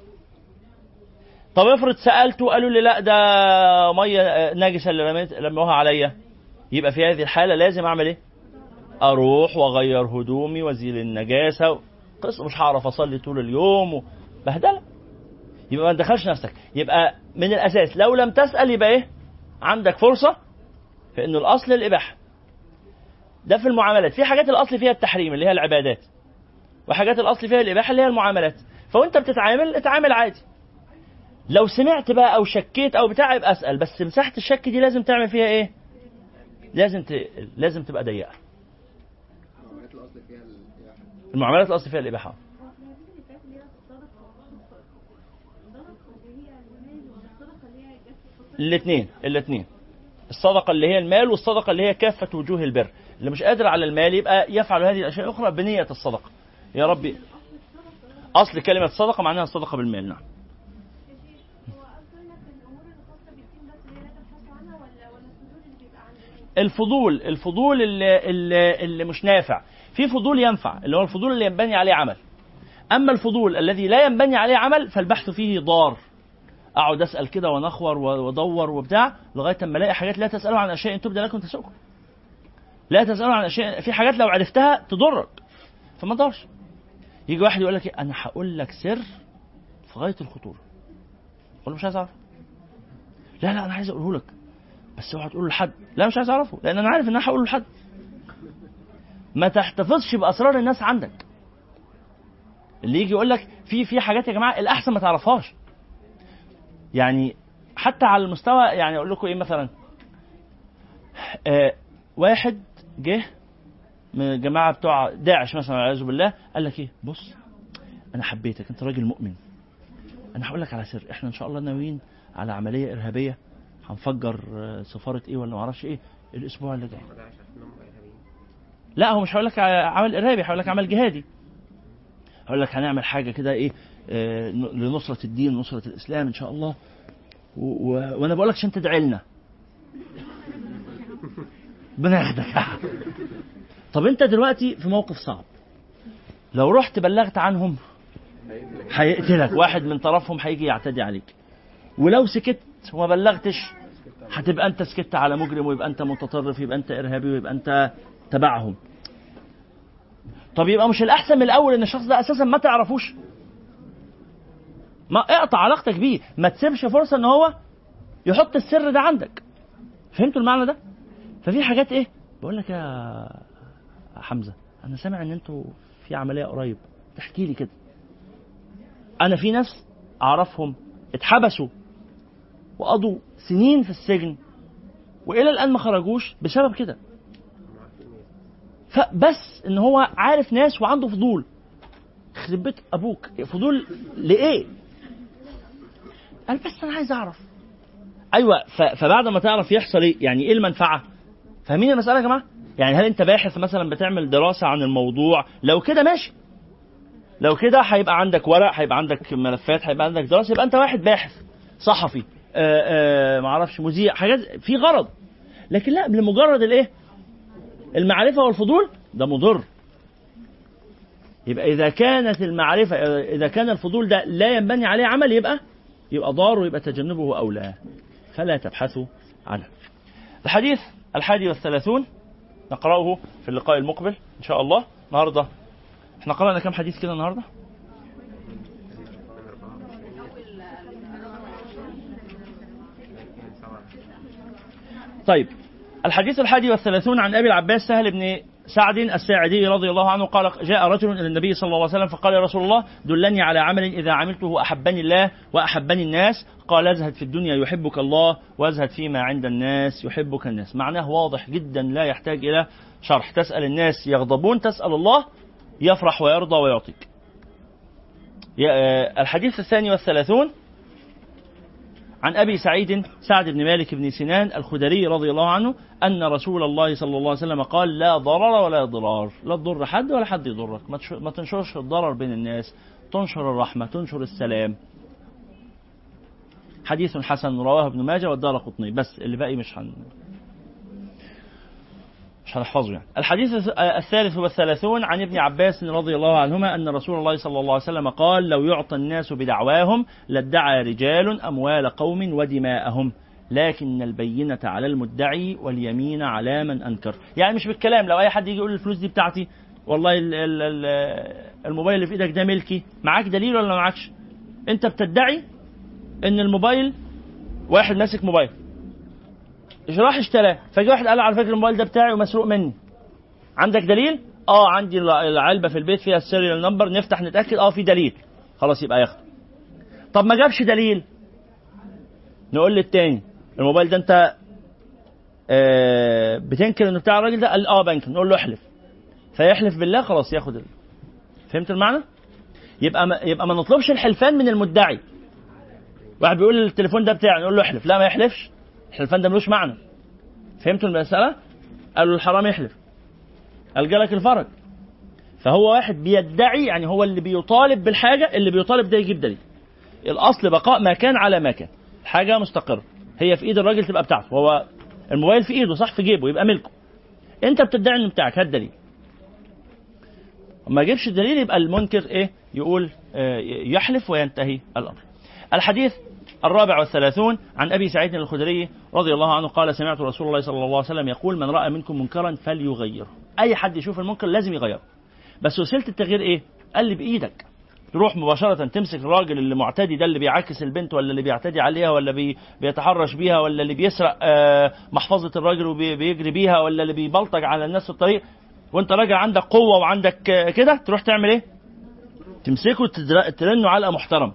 طب افرض سالته قالوا لي لا ده ميه نجسه اللي رميت رموها عليا يبقى في هذه الحاله لازم اعمل ايه اروح واغير هدومي وازيل النجاسه قصه مش هعرف اصلي طول اليوم بهدله يبقى ما تدخلش نفسك يبقى من الاساس لو لم تسال يبقى ايه عندك فرصه في انه الاصل الاباحه ده في المعاملات في حاجات الاصل فيها التحريم اللي هي العبادات وحاجات الاصل فيها الاباحه اللي هي المعاملات فوانت بتتعامل اتعامل عادي لو سمعت بقى او شكيت او بتاع يبقى اسال بس مساحه الشك دي لازم تعمل فيها ايه لازم ت... لازم تبقى ضيقه العمليات الاصل فيها الاباحه المعاملات الاصل فيها الاباحه الاثنين الاثنين الصدقه اللي هي المال والصدقه اللي هي كافه وجوه البر اللي مش قادر على المال يبقى يفعل هذه الاشياء الاخرى بنيه الصدقه يا ربي اصل كلمه صدقه معناها الصدقه بالمال نعم الفضول الفضول اللي, اللي, اللي مش نافع في فضول ينفع اللي هو الفضول اللي ينبني عليه عمل اما الفضول الذي لا ينبني عليه عمل فالبحث فيه ضار اقعد اسال كده ونخور وادور وبتاع لغايه اما الاقي حاجات لا تسالوا عن اشياء تبدى لكم تسؤكم لا تسالوا عن اشياء في حاجات لو عرفتها تضرك فما تدورش يجي واحد يقول لك إيه؟ انا هقول لك سر في غايه الخطوره اقول له مش عايز اعرف لا لا انا عايز اقوله لك بس اوعى تقوله لحد لا مش عايز اعرفه لان انا عارف ان انا هقوله لحد ما تحتفظش باسرار الناس عندك اللي يجي يقول لك في في حاجات يا جماعه الاحسن ما تعرفهاش يعني حتى على المستوى يعني اقول لكم ايه مثلا آه واحد جه من الجماعه بتوع داعش مثلا والعياذ بالله قال لك ايه بص انا حبيتك انت راجل مؤمن انا هقول لك على سر احنا ان شاء الله ناويين على عمليه ارهابيه هنفجر آه، سفاره ايه ولا ما اعرفش ايه الاسبوع اللي جاي ما دعش عشان هم ارهابيين لا هو مش هقول لك عمل ارهابي هقول لك عمل جهادي هقول لك هنعمل حاجه كده ايه آه، لنصره الدين ونصره الاسلام ان شاء الله و... و... وانا بقول لك عشان تدعي لنا ربنا ياخدك طب انت دلوقتي في موقف صعب لو رحت بلغت عنهم هيقتلك واحد من طرفهم هيجي يعتدي عليك ولو سكت وما بلغتش هتبقى انت سكت على مجرم ويبقى انت متطرف يبقى انت ارهابي ويبقى انت تبعهم طب يبقى مش الاحسن من الاول ان الشخص ده اساسا ما تعرفوش ما اقطع علاقتك بيه ما تسيبش فرصه ان هو يحط السر ده عندك فهمتوا المعنى ده ففي حاجات ايه بقول لك يا حمزه انا سامع ان انتوا في عمليه قريب تحكي لي كده انا في ناس اعرفهم اتحبسوا وقضوا سنين في السجن والى الان ما خرجوش بسبب كده هم عارفين ايه فبس ان هو عارف ناس وعنده فضول يخرب بيت ابوك فضول لايه قال بس انا عايز اعرف ايوه ف- فبعد ما تعرف يحصل ايه يعني ايه المنفعه فاهمين المساله يا جماعه يعني هل انت باحث مثلا بتعمل دراسه عن الموضوع لو كده ماشي لو كده هيبقى عندك ورق هيبقى عندك ملفات هيبقى عندك دراسه يبقى انت واحد باحث صحفي آآ آآ معرفش مذيع حاجات في غرض لكن لا لمجرد الايه المعرفه والفضول ده مضر يبقى اذا كانت المعرفه اذا كان الفضول ده لا ينبني عليه عمل يبقى يبقى ضار ويبقى تجنبه اولى فلا تبحثوا عنه الحديث الحادي والثلاثون نقرأه في اللقاء المقبل إن شاء الله النهاردة احنا قرأنا كم حديث كده النهاردة طيب الحديث الحادي والثلاثون عن أبي العباس سهل بن سعد الساعدي رضي الله عنه قال جاء رجل الى النبي صلى الله عليه وسلم فقال يا رسول الله دلني على عمل اذا عملته احبني الله واحبني الناس قال ازهد في الدنيا يحبك الله وازهد فيما عند الناس يحبك الناس معناه واضح جدا لا يحتاج الى شرح تسال الناس يغضبون تسال الله يفرح ويرضى ويعطيك يا- آه، الحديث الثاني والثلاثون عن ابي سعيد سعد بن مالك بن سنان الخدري رضي الله عنه ان رسول الله صلى الله عليه وسلم قال لا ضرر ولا ضرار لا تضر حد ولا حد يضرك ما تش- ما تنشرش الضرر بين الناس تنشر الرحمه تنشر السلام حديث حسن رواه ابن ماجه والدار قطني بس اللي باقي مش هن مش هنحفظه يعني الحديث الث- الثالث والثلاثون عن ابن عباس رضي الله عنهما أن رسول الله صلى الله عليه وسلم قال لو يعطى الناس بدعواهم لادعى رجال أموال قوم ودماءهم لكن البينة على المدعي واليمين على من أنكر يعني مش بالكلام لو أي حد يجي يقول الفلوس دي بتاعتي والله ال ال ال الموبايل اللي في إيدك ده ملكي معاك دليل ولا معاكش أنت بتدعي إن الموبايل واحد ماسك موبايل إيش راح اشتراه فجأة واحد قال على فكرة الموبايل ده بتاعي ومسروق مني عندك دليل اه عندي الع- العلبه في البيت فيها السيريال نمبر نفتح نتاكد اه في دليل خلاص يبقى ياخد طب ما جابش دليل نقول للتاني الموبايل ده انت آه بتنكر انه بتاع الراجل ده قال اه بنكر نقول له احلف فيحلف بالله خلاص ياخد ال... فهمت المعنى يبقى ما يبقى ما نطلبش الحلفان من المدعي واحد بيقول التليفون ده بتاعي نقول له احلف لا ما يحلفش الحلفان ده ملوش معنى فهمتوا المساله قالوا الحرام يحلف قال جالك الفرج فهو واحد بيدعي يعني هو اللي بيطالب بالحاجة اللي بيطالب ده يجيب دليل الأصل بقاء ما كان على ما كان حاجة مستقرة هي في إيد الراجل تبقى بتاعته هو الموبايل في إيده صح في جيبه يبقى ملكه أنت بتدعي إنه بتاعك هات دليل ما جيبش الدليل يبقى المنكر إيه يقول آه، يحلف وينتهي الأمر الحديث الرابع والثلاثون عن أبي سعيد الخدري رضي الله عنه قال سمعت رسول الله صلى الله عليه وسلم يقول من رأى منكم منكرا فليغيره أي حد يشوف المنكر لازم يغيره بس وسيلة التغيير إيه قال لي بإيدك تروح مباشرة تمسك الراجل اللي معتدي ده اللي بيعاكس البنت ولا اللي بيعتدي عليها ولا بي بيتحرش بيها ولا اللي بيسرق آه، محفظة الراجل وبيجري بيها ولا اللي بيبلطج على الناس في الطريق وانت راجل عندك قوة وعندك آه، كده تروح تعمل ايه؟ تمسكه تدر- ترنه علقة محترمة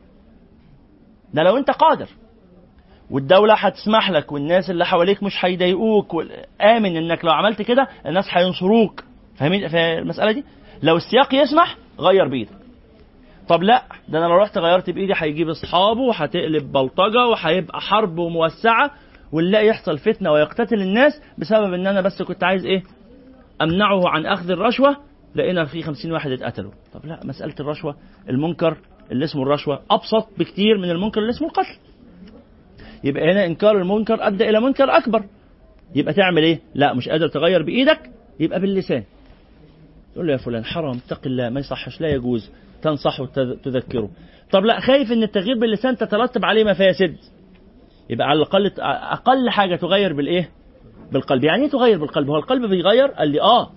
ده لو انت قادر والدولة هتسمح لك والناس اللي حواليك مش هيضايقوك وال- آمن انك لو عملت كده الناس هينصروك فاهمين فاهم المسألة دي؟ لو السياق يسمح غير بإيدك طب لا ده انا لو رحت غيرت بايدي هيجيب اصحابه وهتقلب بلطجه وهيبقى حرب موسعه ونلاقي يحصل فتنه ويقتتل الناس بسبب ان انا بس كنت عايز ايه؟ امنعه عن اخذ الرشوه لقينا في خمسين واحد اتقتلوا طب لا مساله الرشوه المنكر اللي اسمه الرشوه ابسط بكتير من المنكر اللي اسمه القتل يبقى هنا انكار المنكر ادى الى منكر اكبر يبقى تعمل ايه؟ لا مش قادر تغير بايدك يبقى باللسان تقول له يا فلان حرام اتق الله ما يصحش لا يجوز تنصحه تذ- تذكره طب لا خايف ان التغيير باللسان تترتب عليه مفاسد يبقى على الاقل اقل حاجه تغير بالايه بالقلب يعني ايه تغير بالقلب هو القلب بيغير قال لي اه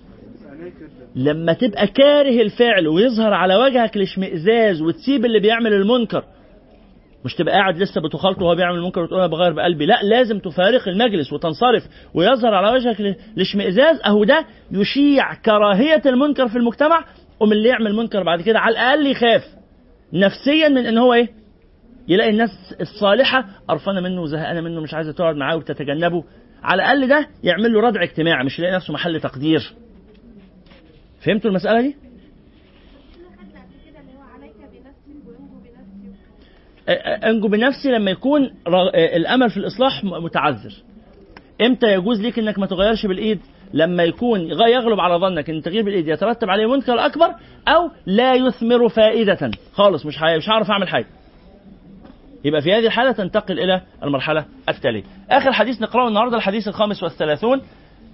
لما تبقى كاره الفعل ويظهر على وجهك الاشمئزاز وتسيب اللي بيعمل المنكر مش تبقى قاعد لسه بتخالطه وهو بيعمل المنكر وتقول انا بغير بقلبي لا لازم تفارق المجلس وتنصرف ويظهر على وجهك ال- الاشمئزاز اهو ده يشيع كراهيه المنكر في المجتمع ومن اللي يعمل منكر بعد كده على الاقل يخاف نفسيا من ان هو ايه يلاقي الناس الصالحه قرفانه منه وزهقانه منه مش عايزه تقعد معاه وبتتجنبه على الاقل ده يعمل له ردع اجتماعي مش يلاقي نفسه محل تقدير فهمتوا المساله دي خدنا قبل كده اللي هو عليك بنفسك وانجو بنفسي انجو بنفسي لما يكون ر- الامل في الاصلاح م- متعذر امتى يجوز ليك انك ما تغيرش بالايد لما يكون غ- يغلب على ظنك ان التغيير بالايد يترتب عليه منكر اكبر او لا يثمر فائده خالص مش ه- مش هعرف اعمل حاجه يبقى في هذه الحالة تنتقل إلى المرحلة التالية آخر حديث نقرأه النهاردة الحديث الخامس والثلاثون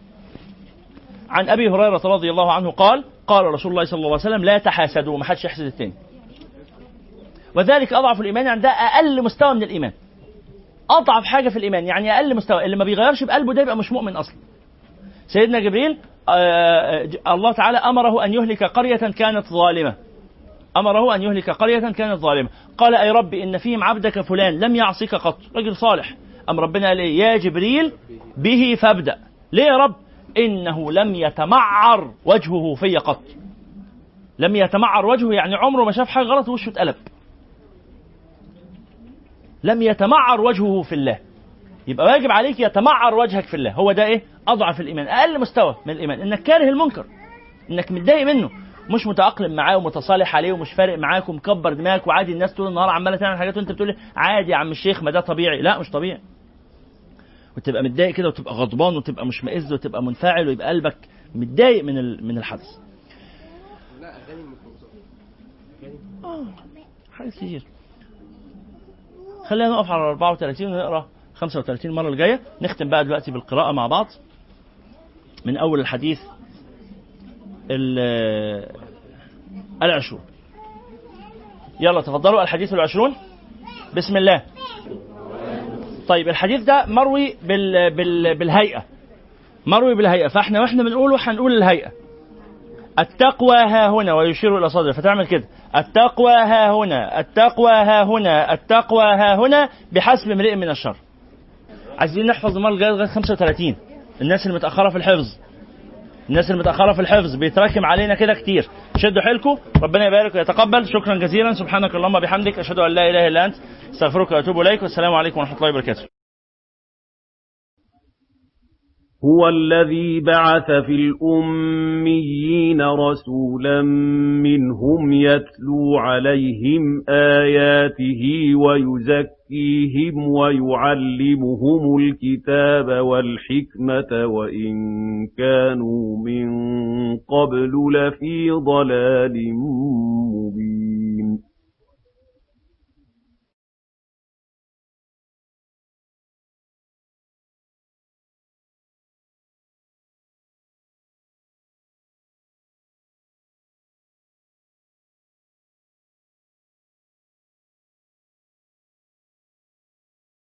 عن أبي هريرة رضي الله عنه قال قال رسول الله صلى الله عليه وسلم لا تحاسدوا ما حدش يحسد التاني وذلك أضعف الإيمان يعني ده أقل مستوى من الإيمان أضعف حاجة في الإيمان يعني أقل مستوى اللي ما بيغيرش بقلبه ده يبقى مش مؤمن أصلا سيدنا جبريل آه، ج- الله تعالى أمره أن يهلك قرية كانت ظالمة أمره أن يهلك قرية كانت ظالمة قال أي رب إن فيهم عبدك فلان لم يعصك قط رجل صالح أم ربنا قال إيه يا جبريل به فابدأ ليه يا رب إنه لم يتمعر وجهه في قط لم يتمعر وجهه يعني عمره ما شاف حاجة غلط وشه اتقلب لم يتمعر وجهه في الله يبقى واجب عليك يتمعر وجهك في الله هو ده ايه اضعف الايمان اقل مستوى من الايمان انك كاره المنكر انك متضايق منه مش متاقلم معاه ومتصالح عليه ومش فارق معاك ومكبر دماغك وعادي الناس طول النهار عماله تعمل حاجات وانت بتقول عادي يا عم الشيخ ما ده طبيعي لا مش طبيعي وتبقى متضايق كده وتبقى غضبان وتبقى مشمئز وتبقى منفعل ويبقى قلبك متضايق من ال- من الحدث لا اغاني الميكروفون اه حاجات كتير خلينا نقف على 34 ونقرا 35 المره الجايه نختم بقى دلوقتي بالقراءه مع بعض من اول الحديث ال- العشرون يلا تفضلوا الحديث العشرون بسم الله طيب الحديث ده مروي بال بال بالهيئه مروي بالهيئه فاحنا واحنا بنقوله هنقول الهيئه التقوى ها هنا ويشير الى صدره فتعمل كده التقوى ها هنا التقوى ها هنا التقوى ها هنا بحسب امرئ من الشر عايزين نحفظ المره الجايه لغايه 35 الناس اللي متاخره في الحفظ الناس اللي متاخره في الحفظ بيتراكم علينا كده كتير شدوا حيلكم ربنا يبارك ويتقبل شكرا جزيلا سبحانك اللهم بحمدك اشهد ان لا اله الا انت استغفرك واتوب اليك والسلام عليكم ورحمه الله وبركاته هو الذي بعث في الأميين رسولا منهم يتلو عليهم آياته ويزكيهم ويعلمهم الكتاب والحكمة وإن كانوا من قبل لفي ضلال مبين